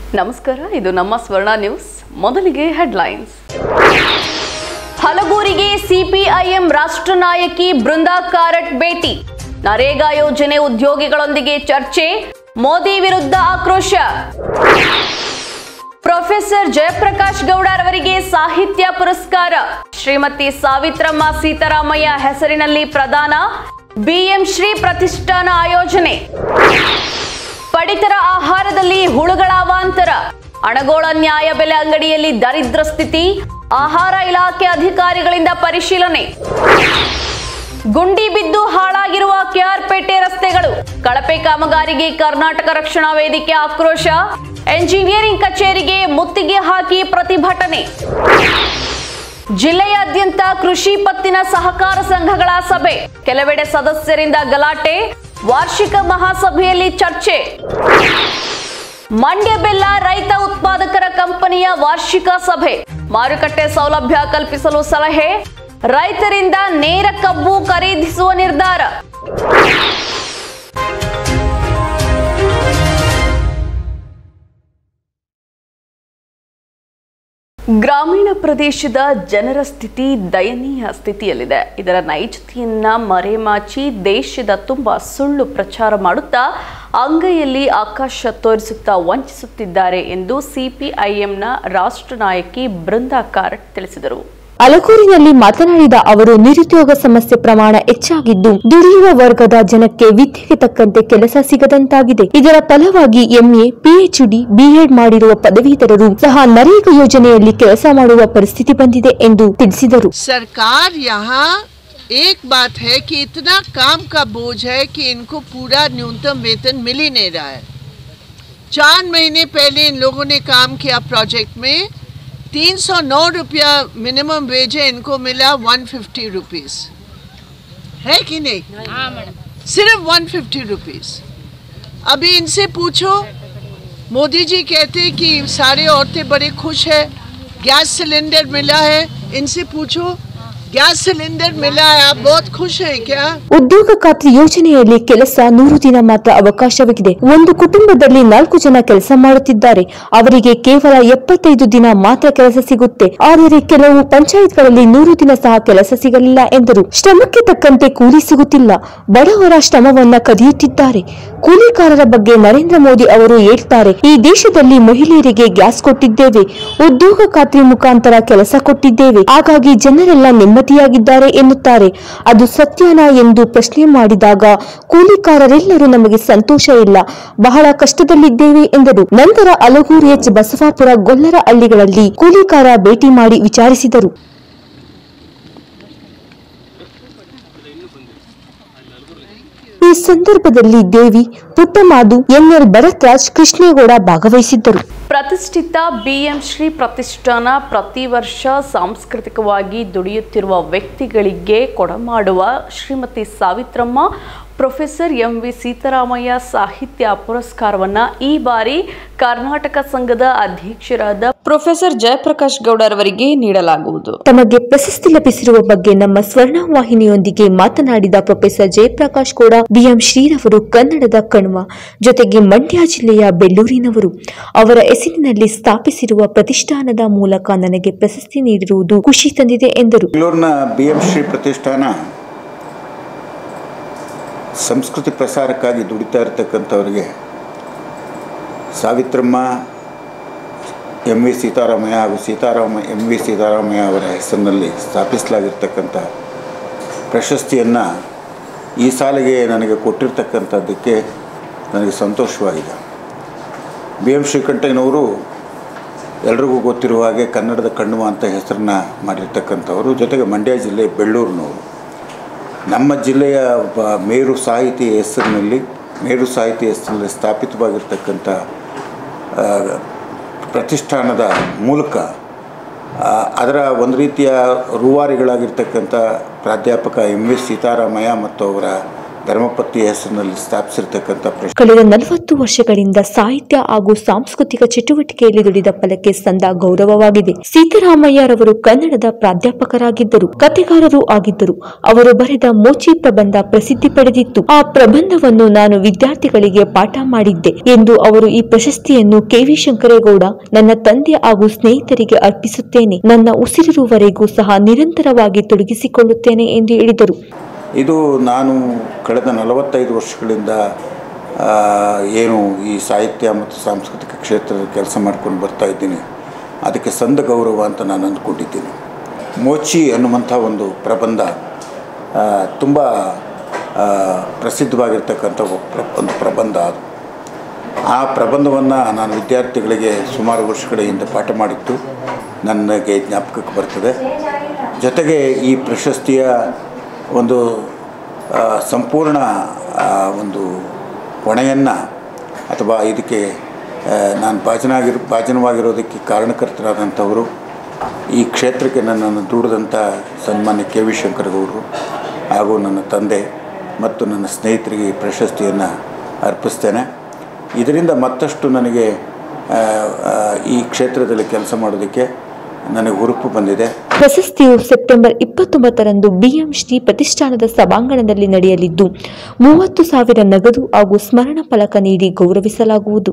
ನಮಸ್ಕಾರ ಇದು ನಮ್ಮ ಸ್ವರ್ಣ ನ್ಯೂಸ್ ಮೊದಲಿಗೆ ಹೆಡ್ಲೈನ್ಸ್ ಹಲಗೂರಿಗೆ ಸಿಪಿಐಎಂ ರಾಷ್ಟ್ರ ನಾಯಕಿ ಬೃಂದಾ ಕಾರಟ್ ಭೇಟಿ ನರೇಗಾ ಯೋಜನೆ ಉದ್ಯೋಗಿಗಳೊಂದಿಗೆ ಚರ್ಚೆ ಮೋದಿ ವಿರುದ್ಧ ಆಕ್ರೋಶ ಪ್ರೊಫೆಸರ್ ಜಯಪ್ರಕಾಶ್ ಗೌಡರವರಿಗೆ ಸಾಹಿತ್ಯ ಪುರಸ್ಕಾರ ಶ್ರೀಮತಿ ಸಾವಿತ್ರಮ್ಮ ಸೀತಾರಾಮಯ್ಯ ಹೆಸರಿನಲ್ಲಿ ಪ್ರದಾನ ಬಿಎಂ ಶ್ರೀ ಪ್ರತಿಷ್ಠಾನ ಆಯೋಜನೆ ಪಡಿತರ ಆಹಾರದಲ್ಲಿ ಹುಳುಗಳ ಅವಾಂತರ ಅಣಗೋಳ ನ್ಯಾಯಬೆಲೆ ಅಂಗಡಿಯಲ್ಲಿ ದರಿದ್ರ ಸ್ಥಿತಿ ಆಹಾರ ಇಲಾಖೆ ಅಧಿಕಾರಿಗಳಿಂದ ಪರಿಶೀಲನೆ ಗುಂಡಿ ಬಿದ್ದು ಹಾಳಾಗಿರುವ ಕೆಆರ್ಪೇಟೆ ರಸ್ತೆಗಳು ಕಳಪೆ ಕಾಮಗಾರಿಗೆ ಕರ್ನಾಟಕ ರಕ್ಷಣಾ ವೇದಿಕೆ ಆಕ್ರೋಶ ಎಂಜಿನಿಯರಿಂಗ್ ಕಚೇರಿಗೆ ಮುತ್ತಿಗೆ ಹಾಕಿ ಪ್ರತಿಭಟನೆ ಜಿಲ್ಲೆಯಾದ್ಯಂತ ಕೃಷಿ ಪತ್ತಿನ ಸಹಕಾರ ಸಂಘಗಳ ಸಭೆ ಕೆಲವೆಡೆ ಸದಸ್ಯರಿಂದ ಗಲಾಟೆ ವಾರ್ಷಿಕ ಮಹಾಸಭೆಯಲ್ಲಿ ಚರ್ಚೆ ಮಂಡ್ಯ ಬೆಲ್ಲ ರೈತ ಉತ್ಪಾದಕರ ಕಂಪನಿಯ ವಾರ್ಷಿಕ ಸಭೆ ಮಾರುಕಟ್ಟೆ ಸೌಲಭ್ಯ ಕಲ್ಪಿಸಲು ಸಲಹೆ ರೈತರಿಂದ ನೇರ ಕಬ್ಬು ಖರೀದಿಸುವ ನಿರ್ಧಾರ ಗ್ರಾಮೀಣ ಪ್ರದೇಶದ ಜನರ ಸ್ಥಿತಿ ದಯನೀಯ ಸ್ಥಿತಿಯಲ್ಲಿದೆ ಇದರ ನೈಜತೆಯನ್ನ ಮರೆಮಾಚಿ ದೇಶದ ತುಂಬ ಸುಳ್ಳು ಪ್ರಚಾರ ಮಾಡುತ್ತಾ ಅಂಗೈಯಲ್ಲಿ ಆಕಾಶ ತೋರಿಸುತ್ತಾ ವಂಚಿಸುತ್ತಿದ್ದಾರೆ ಎಂದು ಸಿಪಿಐಎಂನ ರಾಷ್ಟ್ರ ನಾಯಕಿ ಬೃಂದಾ ಕಾರಟ್ ತಿಳಿಸಿದರು ಅಲಕೂರಿನಲ್ಲಿ ಮಾತನಾಡಿದ ಅವರು ನಿರುದ್ಯೋಗ ಸಮಸ್ಯೆ ಪ್ರಮಾಣ ಹೆಚ್ಚಾಗಿದ್ದು ದುಡಿಯುವ ವರ್ಗದ ಜನಕ್ಕೆ ವಿದ್ಯೆಗೆ ತಕ್ಕಂತೆ ಕೆಲಸ ಸಿಗದಂತಾಗಿದೆ ಇದರ ಫಲವಾಗಿ ಎಂಎ ಪಿಎಚ್ಡಿ ಬಿಎಡ್ ಮಾಡಿರುವ ಪದವೀಧರರು ಸಹ ನರೇಗಾ ಯೋಜನೆಯಲ್ಲಿ ಕೆಲಸ ಮಾಡುವ ಪರಿಸ್ಥಿತಿ ಬಂದಿದೆ ಎಂದು ತಿಳಿಸಿದರು सरकार यहाँ एक बात है कि इतना काम का बोझ है कि इनको पूरा न्यूनतम वेतन मिल ही नहीं रहा है चार महीने पहले इन लोगों ने काम किया प्रोजेक्ट में तीन सौ नौ रुपया मिनिमम वेज है इनको मिला वन फिफ्टी रुपीज़ है कि नहीं सिर्फ वन फिफ्टी रुपीज़ अभी इनसे पूछो मोदी जी कहते कि सारे औरतें बड़े खुश है गैस सिलेंडर मिला है इनसे पूछो गैस सिलेंडर मिला है आप बहुत खुश हैं क्या ಉದ್ಯೋಗ ಖಾತ್ರಿ ಯೋಜನೆಯಲ್ಲಿ ಕೆಲಸ ನೂರು ದಿನ ಮಾತ್ರ ಅವಕಾಶವಾಗಿದೆ ಒಂದು ಕುಟುಂಬದಲ್ಲಿ ನಾಲ್ಕು ಜನ ಕೆಲಸ ಮಾಡುತ್ತಿದ್ದಾರೆ ಅವರಿಗೆ ಕೇವಲ ಎಪ್ಪತ್ತೈದು ದಿನ ಮಾತ್ರ ಕೆಲಸ ಸಿಗುತ್ತೆ ಆದರೆ ಕೆಲವು ಪಂಚಾಯತ್ಗಳಲ್ಲಿ ನೂರು ದಿನ ಸಹ ಕೆಲಸ ಸಿಗಲಿಲ್ಲ ಎಂದರು ಶ್ರಮಕ್ಕೆ ತಕ್ಕಂತೆ ಕೂಲಿ ಸಿಗುತ್ತಿಲ್ಲ ಬಡವರ ಶ್ರಮವನ್ನ ಕದಿಯುತ್ತಿದ್ದಾರೆ ಕೂಲಿಕಾರರ ಬಗ್ಗೆ ನರೇಂದ್ರ ಮೋದಿ ಅವರು ಹೇಳ್ತಾರೆ ಈ ದೇಶದಲ್ಲಿ ಮಹಿಳೆಯರಿಗೆ ಗ್ಯಾಸ್ ಕೊಟ್ಟಿದ್ದೇವೆ ಉದ್ಯೋಗ ಖಾತ್ರಿ ಮುಖಾಂತರ ಕೆಲಸ ಕೊಟ್ಟಿದ್ದೇವೆ ಹಾಗಾಗಿ ಜನರೆಲ್ಲ ನೆಮ್ಮದಿಯಾಗಿದ್ದಾರೆ ಎನ್ನುತ್ತಾರೆ ಅದು ಸತ್ಯನಾ ಎಂದು ಪ್ರಶ್ನೆ ಮಾಡಿದಾಗ ಕೂಲಿಕಾರರೆಲ್ಲರೂ ನಮಗೆ ಸಂತೋಷ ಇಲ್ಲ ಬಹಳ ಕಷ್ಟದಲ್ಲಿದ್ದೇವೆ ಎಂದರು ನಂತರ ಅಲಗೂರು ಎಚ್ ಬಸವಾಪುರ ಗೊಲ್ಲರ ಹಳ್ಳಿಗಳಲ್ಲಿ ಕೂಲಿಕಾರ ಭೇಟಿ ಮಾಡಿ ವಿಚಾರಿಸಿದರು ಈ ಸಂದರ್ಭದಲ್ಲಿ ದೇವಿ ಪುಟ್ಟಮಾದು ಎನ್ಎಲ್ ಭರತ್ರಾಜ್ ಕೃಷ್ಣೇಗೌಡ ಭಾಗವಹಿಸಿದ್ದರು ಪ್ರತಿಷ್ಠಿತ ಬಿಎಂ ಶ್ರೀ ಪ್ರತಿಷ್ಠಾನ ಪ್ರತಿ ವರ್ಷ ಸಾಂಸ್ಕೃತಿಕವಾಗಿ ದುಡಿಯುತ್ತಿರುವ ವ್ಯಕ್ತಿಗಳಿಗೆ ಕೊಡಮಾಡುವ Shrimati Savitramma professor M V Seetharamaiah ಸಾಹಿತ್ಯ ಪುರಸ್ಕಾರವನ್ನ ಈ ಬಾರಿ ಕರ್ನಾಟಕ ಸಂಘದ ಅಧ್ಯಕ್ಷರಾದ ಪ್ರೊಫೆಸರ್ ಜಯಪ್ರಕಾಶ್ ಗೌಡರವರಿಗೆ ನೀಡಲಾಗುವುದು ತಮಗೆ ಪ್ರಶಸ್ತಿ ಲಭಿಸಿರುವ ಬಗ್ಗೆ ನಮ್ಮ ಸ್ವರ್ಣ ವಾಹಿನಿಯೊಂದಿಗೆ ಮಾತನಾಡಿದ ಪ್ರೊಫೆಸರ್ ಜಯಪ್ರಕಾಶ್ ಗೌಡ ಬಿಎಂ ಶ್ರೀರವರು ಕನ್ನಡದ ಕಣ್ವ ಜೊತೆಗೆ ಮಂಡ್ಯ ಜಿಲ್ಲೆಯ ಬೆಳ್ಳೂರಿನವರು ಅವರ ಹೆಸರಿನಲ್ಲಿ ಸ್ಥಾಪಿಸಿರುವ ಪ್ರತಿಷ್ಠಾನದ ಮೂಲಕ ನನಗೆ ಪ್ರಶಸ್ತಿ ನೀಡಿರುವುದು ಖುಷಿ ತಂದಿದೆ ಎಂದರು ಬೆಂಗಳೂರಿನ ಬಿ ಎಂ ಶ್ರೀ ಪ್ರತಿಷ್ಠಾನ ಸಂಸ್ಕೃತಿ ಪ್ರಸಾರಕ್ಕಾಗಿ ದುಡಿತಾ ಇರತಕ್ಕಂಥವ್ರಿಗೆ ಸಾವಿತ್ರಮ್ಮ ಎಂ ವಿ ಸೀತಾರಾಮಯ್ಯ ಹಾಗೂ ಸೀತಾರಾಮ ಎಂ ವಿ ಸೀತಾರಾಮಯ್ಯ ಅವರ ಹೆಸರಿನಲ್ಲಿ ಸ್ಥಾಪಿಸಲಾಗಿರ್ತಕ್ಕಂಥ ಪ್ರಶಸ್ತಿಯನ್ನು ಈ ಸಾಲಿಗೆ ನನಗೆ ಕೊಟ್ಟಿರ್ತಕ್ಕಂಥದ್ದಕ್ಕೆ ನನಗೆ ಸಂತೋಷವಾಗಿದೆ ಬಿ ಎಂ ಶ್ರೀಕಂಠಯ್ಯನವರು ಎಲ್ರಿಗೂ ಗೊತ್ತಿರುವ ಹಾಗೆ ಕನ್ನಡದ ಕಣ್ಣುವ ಅಂತ ಹೆಸರನ್ನ ಮಾಡಿರ್ತಕ್ಕಂಥವರು ಜೊತೆಗೆ ಮಂಡ್ಯ ಜಿಲ್ಲೆ ಬೆಳ್ಳೂರಿನವರು ನಮ್ಮ ಜಿಲ್ಲೆಯ ಒಬ್ಬ ಮೇರು ಸಾಹಿತಿ ಹೆಸರಿನಲ್ಲಿ ಮೇರು ಸಾಹಿತಿ ಹೆಸರಿನಲ್ಲಿ ಸ್ಥಾಪಿತವಾಗಿರ್ತಕ್ಕಂಥ ಆ, ಪ್ರತಿಷ್ಠಾನದ ಮೂಲಕ ಆ, ಅದರ ಒಂದು ರೀತಿಯ ರೂವಾರಿಗಳಾಗಿರ್ತಕ್ಕಂಥ ಪ್ರಾಧ್ಯಾಪಕ ಎಂ ವಿ ಸೀತಾರಾಮಯ್ಯ ಮತ್ತು ಅವರ ಧರ್ಮಪತ್ನಿ ಹೆಸರಿನಲ್ಲಿ ಸ್ಥಾಪಿಸಿರ್ತಕ್ಕಂಥ ಪ್ರಶಸ್ತಿ ಕಳೆದ ನಲವತ್ತು ವರ್ಷಗಳಿಂದ ಸಾಹಿತ್ಯ ಹಾಗೂ ಸಾಂಸ್ಕೃತಿಕ ಚಟುವಟಿಕೆಯಲ್ಲಿ ದುಡಿದ ಫಲಕ್ಕೆ ಸಂದ ಗೌರವವಾಗಿದೆ ಸಿದ್ದರಾಮಯ್ಯರವರು ಕನ್ನಡದ ಪ್ರಾಧ್ಯಾಪಕರಾಗಿದ್ದರು ಕಥೆಗಾರರೂ ಆಗಿದ್ದರು ಅವರು ಬರೆದ ಮೋಚಿ ಪ್ರಬಂಧ ಪ್ರಸಿದ್ಧಿ ಪಡೆದಿತ್ತು ಆ ಪ್ರಬಂಧವನ್ನು ನಾನು ವಿದ್ಯಾರ್ಥಿಗಳಿಗೆ ಪಾಠ ಮಾಡಿದ್ದೆ ಎಂದು ಅವರು ಈ ಪ್ರಶಸ್ತಿಯನ್ನು ಕೆವಿ ಶಂಕರೇಗೌಡ ನನ್ನ ತಂದೆ ಹಾಗೂ ಸ್ನೇಹಿತರಿಗೆ ಅರ್ಪಿಸುತ್ತೇನೆ ನನ್ನ ಉಸಿರಿರುವವರೆಗೂ ಸಹ ನಿರಂತರವಾಗಿ ತೊಡಗಿಸಿಕೊಳ್ಳುತ್ತೇನೆ ಎಂದು ಹೇಳಿದರು ಇದು ನಾನು ಕಳೆದ ನಲವತ್ತೈದು ವರ್ಷಗಳಿಂದ ಆ, ಏನು ಈ ಸಾಹಿತ್ಯ ಮತ್ತು ಸಾಂಸ್ಕೃತಿಕ ಕ್ಷೇತ್ರದ ಕೆಲಸ ಮಾಡ್ಕೊಂಡು ಬರ್ತಾ ಇದ್ದೀನಿ ಅದಕ್ಕೆ ಸಂದ ಗೌರವ ಅಂತ ನಾನು ಅಂದ್ಕೊಂಡಿದ್ದೀನಿ ಮೋಚಿ ಅನ್ನುವಂಥ ಒಂದು ಪ್ರಬಂಧ ತುಂಬ ಪ್ರಸಿದ್ಧವಾಗಿರ್ತಕ್ಕಂಥ ಒ- ಪ್ರ- ಒಂದು ಪ್ರಬಂಧ ಅದು ಆ ಪ್ರಬಂಧವನ್ನು ನಾನು ವಿದ್ಯಾರ್ಥಿಗಳಿಗೆ ಸುಮಾರು ವರ್ಷಗಳ ಹಿಂದೆ ಪಾಠ ಮಾಡಿದ್ದು ನನಗೆ ಜ್ಞಾಪಕಕ್ಕೆ ಬರ್ತದೆ ಜೊತೆಗೆ ಈ ಪ್ರಶಸ್ತಿಯ ಒಂದು ಆ, ಸಂಪೂರ್ಣ ಆ, ಒಂದು ಹೊಣೆಯನ್ನು ಅಥವಾ ಇದಕ್ಕೆ ಆ, ನಾನು ಭಾಜನಾಗಿರೋ ಭಾಜನವಾಗಿರೋದಕ್ಕೆ ಕಾರಣಕರ್ತರಾದಂಥವರು ಈ ಕ್ಷೇತ್ರಕ್ಕೆ ನನ್ನನ್ನು ದೂಡಿದಂಥ ಸನ್ಮಾನ್ಯ ಕೆ ವಿ ಶಂಕರಗೌಡರು ಹಾಗೂ ನನ್ನ ತಂದೆ ಮತ್ತು ನನ್ನ ಸ್ನೇಹಿತರಿಗೆ ಈ ಪ್ರಶಸ್ತಿಯನ್ನು ಅರ್ಪಿಸ್ತೇನೆ ಇದರಿಂದ ಮತ್ತಷ್ಟು ನನಗೆ ಆ, ಆ, ಈ ಕ್ಷೇತ್ರದಲ್ಲಿ ಕೆಲಸ ಮಾಡೋದಕ್ಕೆ ನನಗೆ ಹುರುಪು ಬಂದಿದೆ ಪ್ರಶಸ್ತಿಯು ಸೆಪ್ಟೆಂಬರ್ ಇಪ್ಪತ್ತೊಂಬತ್ತರಂದು ಬಿಎಂ ಶ್ರೀ ಪ್ರತಿಷ್ಠಾನದ ಸಭಾಂಗಣದಲ್ಲಿ ನಡೆಯಲಿದ್ದು ಮೂವತ್ತು ಸಾವಿರ ನಗದು ಹಾಗೂ ಸ್ಮರಣ ಫಲಕ ನೀಡಿ ಗೌರವಿಸಲಾಗುವುದು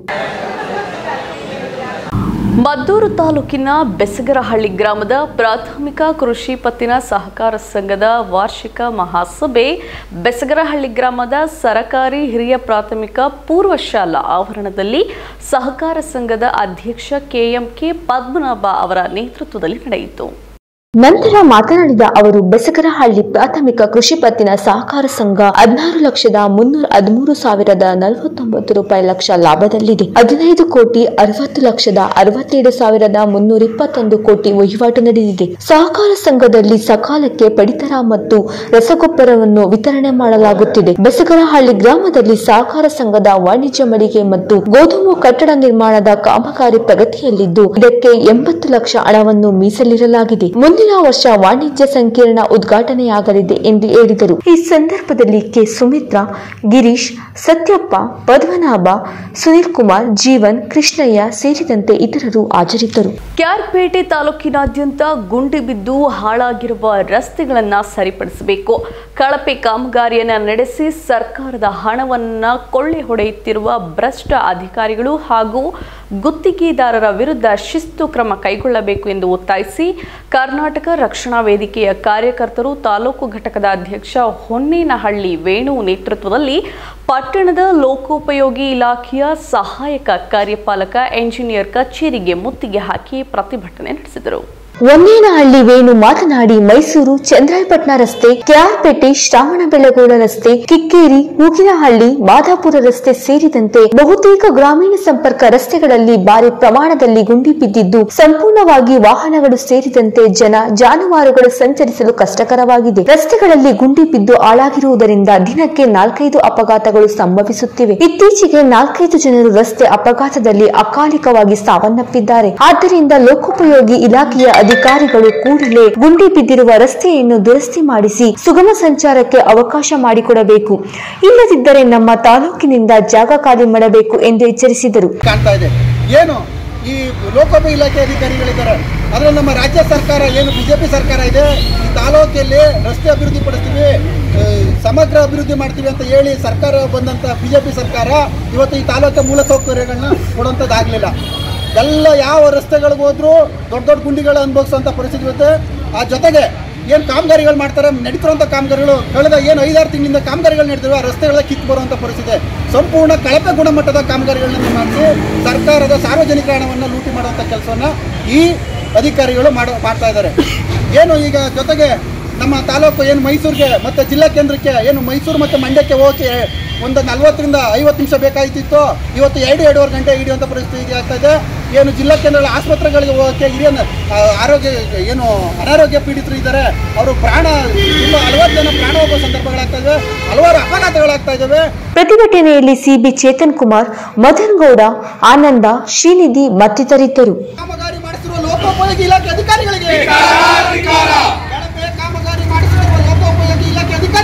ಮದ್ದೂರು ತಾಲೂಕಿನ ಬೆಸಗರಹಳ್ಳಿ ಗ್ರಾಮದ ಪ್ರಾಥಮಿಕ ಕೃಷಿ ಪತ್ತಿನ ಸಹಕಾರ ಸಂಘದ ವಾರ್ಷಿಕ ಮಹಾಸಭೆ ಬೆಸಗರಹಳ್ಳಿ ಗ್ರಾಮದ ಸರಕಾರಿ ಹಿರಿಯ ಪ್ರಾಥಮಿಕ ಪೂರ್ವ ಶಾಲಾ ಆವರಣದಲ್ಲಿ ಸಹಕಾರ ಸಂಘದ ಅಧ್ಯಕ್ಷ ಕೆಎಂಕೆ ಪದ್ಮನಾಭ ಅವರ ನೇತೃತ್ವದಲ್ಲಿ ನಡೆಯಿತು ನಂತರ ಮಾತನಾಡಿದ ಅವರು ಬೆಸಗರಹಳ್ಳಿ ಪ್ರಾಥಮಿಕ ಕೃಷಿ ಪತ್ತಿನ ಸಹಕಾರ ಸಂಘ ಹದಿನಾರು ಲಕ್ಷದ ಮುನ್ನೂರ ಹದಿಮೂರು ಸಾವಿರದ ನಲವತ್ತೊಂಬತ್ತು ರೂಪಾಯಿ ಲಕ್ಷ ಲಾಭದಲ್ಲಿದೆ ಹದಿನೈದು ಕೋಟಿ ಅರವತ್ತು ಲಕ್ಷದ ಅರವತ್ತೇಳು ಸಾವಿರದ ಮುನ್ನೂರ ಇಪ್ಪತ್ತೊಂದು ಕೋಟಿ ವಹಿವಾಟು ನಡೆದಿದೆ ಸಹಕಾರ ಸಂಘದಲ್ಲಿ ಸಕಾಲಕ್ಕೆ ಪಡಿತರ ಮತ್ತು ರಸಗೊಬ್ಬರವನ್ನು ವಿತರಣೆ ಮಾಡಲಾಗುತ್ತಿದೆ ಬೆಸಗರಹಳ್ಳಿ ಗ್ರಾಮದಲ್ಲಿ ಸಹಕಾರ ಸಂಘದ ವಾಣಿಜ್ಯ ಮಳಿಗೆ ಮತ್ತು ಗೋಧುಮ ಕಟ್ಟಡ ನಿರ್ಮಾಣದ ಕಾಮಗಾರಿ ಪ್ರಗತಿಯಲ್ಲಿದ್ದು ಇದಕ್ಕೆ ಎಂಬತ್ತು ಲಕ್ಷ ಹಣವನ್ನು ಮೀಸಲಿಡಲಾಗಿದೆ ಮುಂದಿನ ವರ್ಷ ವಾಣಿಜ್ಯ ಸಂಕೀರ್ಣ ಉದ್ಘಾಟನೆಯಾಗಲಿದೆ ಎಂದು ಹೇಳಿದರು ಈ ಸಂದರ್ಭದಲ್ಲಿ ಕೆ ಸುಮಿತ್ರಾ ಗಿರೀಶ್ ಸತ್ಯಪ್ಪ ಪದ್ಮನಾಭ ಸುನೀಲ್ ಕುಮಾರ್ ಜೀವನ್ ಕೃಷ್ಣಯ್ಯ ಸೇರಿದಂತೆ ಇತರರು ಹಾಜರಿದ್ದರು ಕ್ಯಾರ್ಪೇಟೆ ತಾಲೂಕಿನಾದ್ಯಂತ ಗುಂಡಿ ಬಿದ್ದು ಹಾಳಾಗಿರುವ ರಸ್ತೆಗಳನ್ನು ಸರಿಪಡಿಸಬೇಕು ಕಳಪೆ ಕಾಮಗಾರಿಯನ್ನು ನಡೆಸಿ ಸರ್ಕಾರದ ಹಣವನ್ನ ಕೊಳ್ಳೆ ಹೊಡೆಯುತ್ತಿರುವ ಭ್ರಷ್ಟ ಅಧಿಕಾರಿಗಳು ಹಾಗೂ ಗುತ್ತಿಗೆದಾರರ ವಿರುದ್ಧ ಶಿಸ್ತು ಕ್ರಮ ಕೈಗೊಳ್ಳಬೇಕು ಎಂದು ಒತ್ತಾಯಿಸಿ ಕರ್ನಾಟಕ ರಕ್ಷಣಾ ವೇದಿಕೆಯ ಕಾರ್ಯಕರ್ತರು ತಾಲೂಕು ಘಟಕದ ಅಧ್ಯಕ್ಷ ಹೊನ್ನೇನಹಳ್ಳಿ ವೇಣು ನೇತೃತ್ವದಲ್ಲಿ ಪಟ್ಟಣದ ಲೋಕೋಪಯೋಗಿ ಇಲಾಖೆಯ ಸಹಾಯಕ ಕಾರ್ಯಪಾಲಕ ಎಂಜಿನಿಯರ್ ಕಚೇರಿಗೆ ಮುತ್ತಿಗೆ ಹಾಕಿ ಪ್ರತಿಭಟನೆ ನಡೆಸಿದರು ಒನ್ನೇನಹಳ್ಳಿ ವೇಣು ಮಾತನಾಡಿ ಮೈಸೂರು ಚಂದ್ರಾಯಪಟ್ಟಣ ರಸ್ತೆ ಕೆಆರ್ಪೇಟೆ ಶ್ರಾವಣಬೆಳಗೊಳ ರಸ್ತೆ ಕಿಕ್ಕೇರಿ ಮೂಗಿನಹಳ್ಳಿ ಮಾದಾಪುರ ರಸ್ತೆ ಸೇರಿದಂತೆ ಬಹುತೇಕ ಗ್ರಾಮೀಣ ಸಂಪರ್ಕ ರಸ್ತೆಗಳಲ್ಲಿ ಭಾರಿ ಪ್ರಮಾಣದಲ್ಲಿ ಗುಂಡಿ ಬಿದ್ದಿದ್ದು ಸಂಪೂರ್ಣವಾಗಿ ವಾಹನಗಳು ಸೇರಿದಂತೆ ಜನ ಜಾನುವಾರುಗಳು ಸಂಚರಿಸಲು ಕಷ್ಟಕರವಾಗಿದೆ ರಸ್ತೆಗಳಲ್ಲಿ ಗುಂಡಿ ಬಿದ್ದು ಹಾಳಾಗಿರುವುದರಿಂದ ದಿನಕ್ಕೆ ನಾಲ್ಕೈದು ಅಪಘಾತಗಳು ಸಂಭವಿಸುತ್ತಿವೆ ಇತ್ತೀಚೆಗೆ ನಾಲ್ಕೈದು ಜನರು ರಸ್ತೆ ಅಪಘಾತದಲ್ಲಿ ಅಕಾಲಿಕವಾಗಿ ಸಾವನ್ನಪ್ಪಿದ್ದಾರೆ ಆದ್ದರಿಂದ ಲೋಕೋಪಯೋಗಿ ಇಲಾಖೆಯ ಅಧಿಕಾರಿಗಳು ಕೂಡಲೇ ಗುಂಡಿ ಬಿದ್ದಿರುವ ರಸ್ತೆಯನ್ನು ದುರಸ್ತಿ ಮಾಡಿಸಿ ಸುಗಮ ಸಂಚಾರಕ್ಕೆ ಅವಕಾಶ ಮಾಡಿಕೊಡಬೇಕು ಇಲ್ಲದಿದ್ದರೆ ನಮ್ಮ ತಾಲೂಕಿನಿಂದ ಜಾಗ ಖಾಲಿ ಮಾಡಬೇಕು ಎಂದು ಎಚ್ಚರಿಸಿದರು ಕಾಣ್ತಾ ಇದೆ ಏನು ಈ ಲೋಕೋಪಯೋಗಿ ಇಲಾಖೆ ಅಧಿಕಾರಿಗಳಿದ್ದಾರೆ ಅದರಲ್ಲಿ ನಮ್ಮ ರಾಜ್ಯ ಸರ್ಕಾರ ಏನು ಬಿಜೆಪಿ ಸರ್ಕಾರ ಇದೆ ಈ ತಾಲೂಕಲ್ಲಿ ರಸ್ತೆ ಅಭಿವೃದ್ಧಿ ಪಡಿಸ್ತೀವಿ ಆ, ಸಮಗ್ರ ಅಭಿವೃದ್ಧಿ ಮಾಡ್ತೀವಿ ಅಂತ ಹೇಳಿ ಸರ್ಕಾರ ಬಂದಂಥ ಬಿಜೆಪಿ ಸರ್ಕಾರ ಇವತ್ತು ಈ ತಾಲೂಕಿನ ಮೂಲಸೌಕರ್ಯಗಳನ್ನ ಕೊಡುವಂಥದ್ದಾಗಲಿಲ್ಲ ಎಲ್ಲ ಯಾವ ರಸ್ತೆಗಳಿಗೆ ಹೋದ್ರೂ ದೊಡ್ಡ ದೊಡ್ಡ ಗುಂಡಿಗಳು ಅನುಭವಿಸುವಂಥ ಪರಿಸ್ಥಿತಿ ಇರುತ್ತೆ ಆ ಜೊತೆಗೆ ಏನು ಕಾಮಗಾರಿಗಳು ಮಾಡ್ತಾರೆ ನಡೀತಿರುವಂಥ ಕಾಮಗಾರಿಗಳು ಕಳೆದ ಏನು ಐದಾರು ತಿಂಗಳಿಂದ ಕಾಮಗಾರಿಗಳು ನಡೀತಿವೆ ಆ ರಸ್ತೆಗಳ ಕಿತ್ತು ಬರುವಂಥ ಪರಿಸ್ಥಿತಿ ಸಂಪೂರ್ಣ ಕಳಪೆ ಗುಣಮಟ್ಟದ ಕಾಮಗಾರಿಗಳನ್ನ ಮಾಡಿಸಿ ಸರ್ಕಾರದ ಸಾರ್ವಜನಿಕ ಹಣವನ್ನು ಲೂಟಿ ಮಾಡುವಂಥ ಕೆಲಸವನ್ನು ಈ ಅಧಿಕಾರಿಗಳು ಮಾಡ ಮಾಡ್ತಾ ಇದ್ದಾರೆ ಏನು ಈಗ ಜೊತೆಗೆ ನಮ್ಮ ತಾಲೂಕು ಏನು ಮೈಸೂರಿಗೆ ಮತ್ತು ಜಿಲ್ಲಾ ಕೇಂದ್ರಕ್ಕೆ ಏನು ಮೈಸೂರು ಮತ್ತು ಮಂಡ್ಯಕ್ಕೆ ಹೋಗಕ್ಕೆ ಒಂದು ನಲ್ವತ್ತರಿಂದ ಐವತ್ತು ನಿಮಿಷ ಬೇಕಾಗಿತ್ತಿತ್ತು ಇವತ್ತು ಎರಡು ಎರಡೂವರೆ ಗಂಟೆ ಹಿಡಿಯುವಂಥ ಪರಿಸ್ಥಿತಿ ಆಗ್ತಾ ಇದೆ ಏನು ಜಿಲ್ಲಾ ಕೇಂದ್ರಗಳ ಆಸ್ಪತ್ರೆಗಳಿಗೆ ಹೋಗೋಕ್ಕೆ ಹಿರಿಯ ಆ, ಆರೋಗ್ಯ ಏನು ಅನಾರೋಗ್ಯ ಪೀಡಿತರು ಇದ್ದಾರೆ ಅವರು ಪ್ರಾಣ ತುಂಬ ಹಲವಾರು ಜನ ಪ್ರಾಣ ಹೋಗೋ ಸಂದರ್ಭಗಳಾಗ್ತಾ ಇವೆ ಹಲವಾರು ಅಪಘಾತಗಳಾಗ್ತಾ ಇದ್ದಾವೆ ಪ್ರತಿಭಟನೆಯಲ್ಲಿ ಸಿಬಿ ಚೇತನ್ ಕುಮಾರ್ ಮದನ್ ಗೌಡ ಆನಂದ ಶ್ರೀನಿಧಿ ಮತ್ತಿತರಿದ್ದರು ಕಾಮಗಾರಿ ಮಾಡಿಸಿರುವ ಲೋಕೋಪಯೋಗಿ ಇಲಾಖೆ ಅಧಿಕಾರಿಗಳಿಗೆ ಕಳಪೆ ಕಾಮಗಾರಿ ಮಾಡಿಸಿರುವ ಲೋಕೋಪಯೋಗಿ ಇಲಾಖೆ ಅಧಿಕಾರಿಗಳಿಗೆ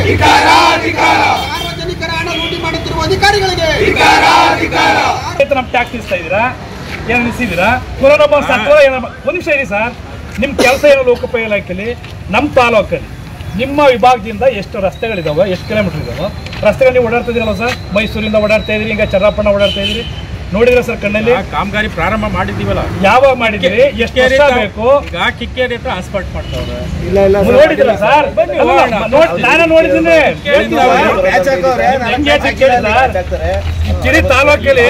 ಸಾರ್ವಜನಿಕರ ಹಣ ಲೂಟಿ ಮಾಡುತ್ತಿರುವ ಅಧಿಕಾರಿಗಳಿಗೆ ಆಯ್ತು ನಮ್ಮ ಟ್ಯಾಕ್ಸ್ ನಿಲ್ಲಿಸ್ತಾ ಇದ್ದೀರಾ ಏನು ನಿಲ್ಲಿಸಿದ್ದೀರಾ ಕೊರೋನಾ ಸತ್ವ ಒಂದು ನಿಮಿಷ ಇರಿ ಸರ್ ನಿಮ್ಮ ಕೆಲಸ ಏನು ಲೋಕೋಪಯೋಗಿ ಇಲಾಖೆಯಲ್ಲಿ ನಮ್ಮ ತಾಲೂಕಲ್ಲಿ ನಿಮ್ಮ ವಿಭಾಗದಿಂದ ಎಷ್ಟು ರಸ್ತೆಗಳಿದಾವೆ ಎಷ್ಟು ಕಿಲೋಮೀಟರ್ ಇದಾವೆ ರಸ್ತೆಗಳು ನೀವು ಓಡಾಡ್ತಾ ಇದೀರಲ್ಲ ಸರ್ ಮೈಸೂರಿಂದ ಓಡಾಡ್ತಾ ಇದ್ದೀರಿ ಈಗ ಚರ್ರಪ್ಪಣ್ಣ ಓಡಾಡ್ತಾ ಇದ್ದೀರಿ ನೋಡಿದ್ರ ಸರ್ ಕಣ್ಣಲ್ಲಿ ಕಾಮಗಾರಿ ಪ್ರಾರಂಭ ಮಾಡಿದ್ದೀವಲ್ಲ ಯಾವಾಗ ಮಾಡಿದ್ದೀರಿ ಎಷ್ಟು ವರ್ಷ ಬೇಕು ಈಗ ಕಿಕ್ಕೇರಿ ಹತ್ರ ಆಸ್ಪಾಲ್ಟ್ ಮಾಡ್ತಾವ್ರೆ ನೋಡಿದ್ರ ಸರ್ ನಾನೇ ನೋಡಿದ್ದೀನಿ ಹೆಂಗೆ ಆಚೆ ಕೇಳಿ ಸರ್ ಚಿರಿ ತಾಲೂಕಲ್ಲಿ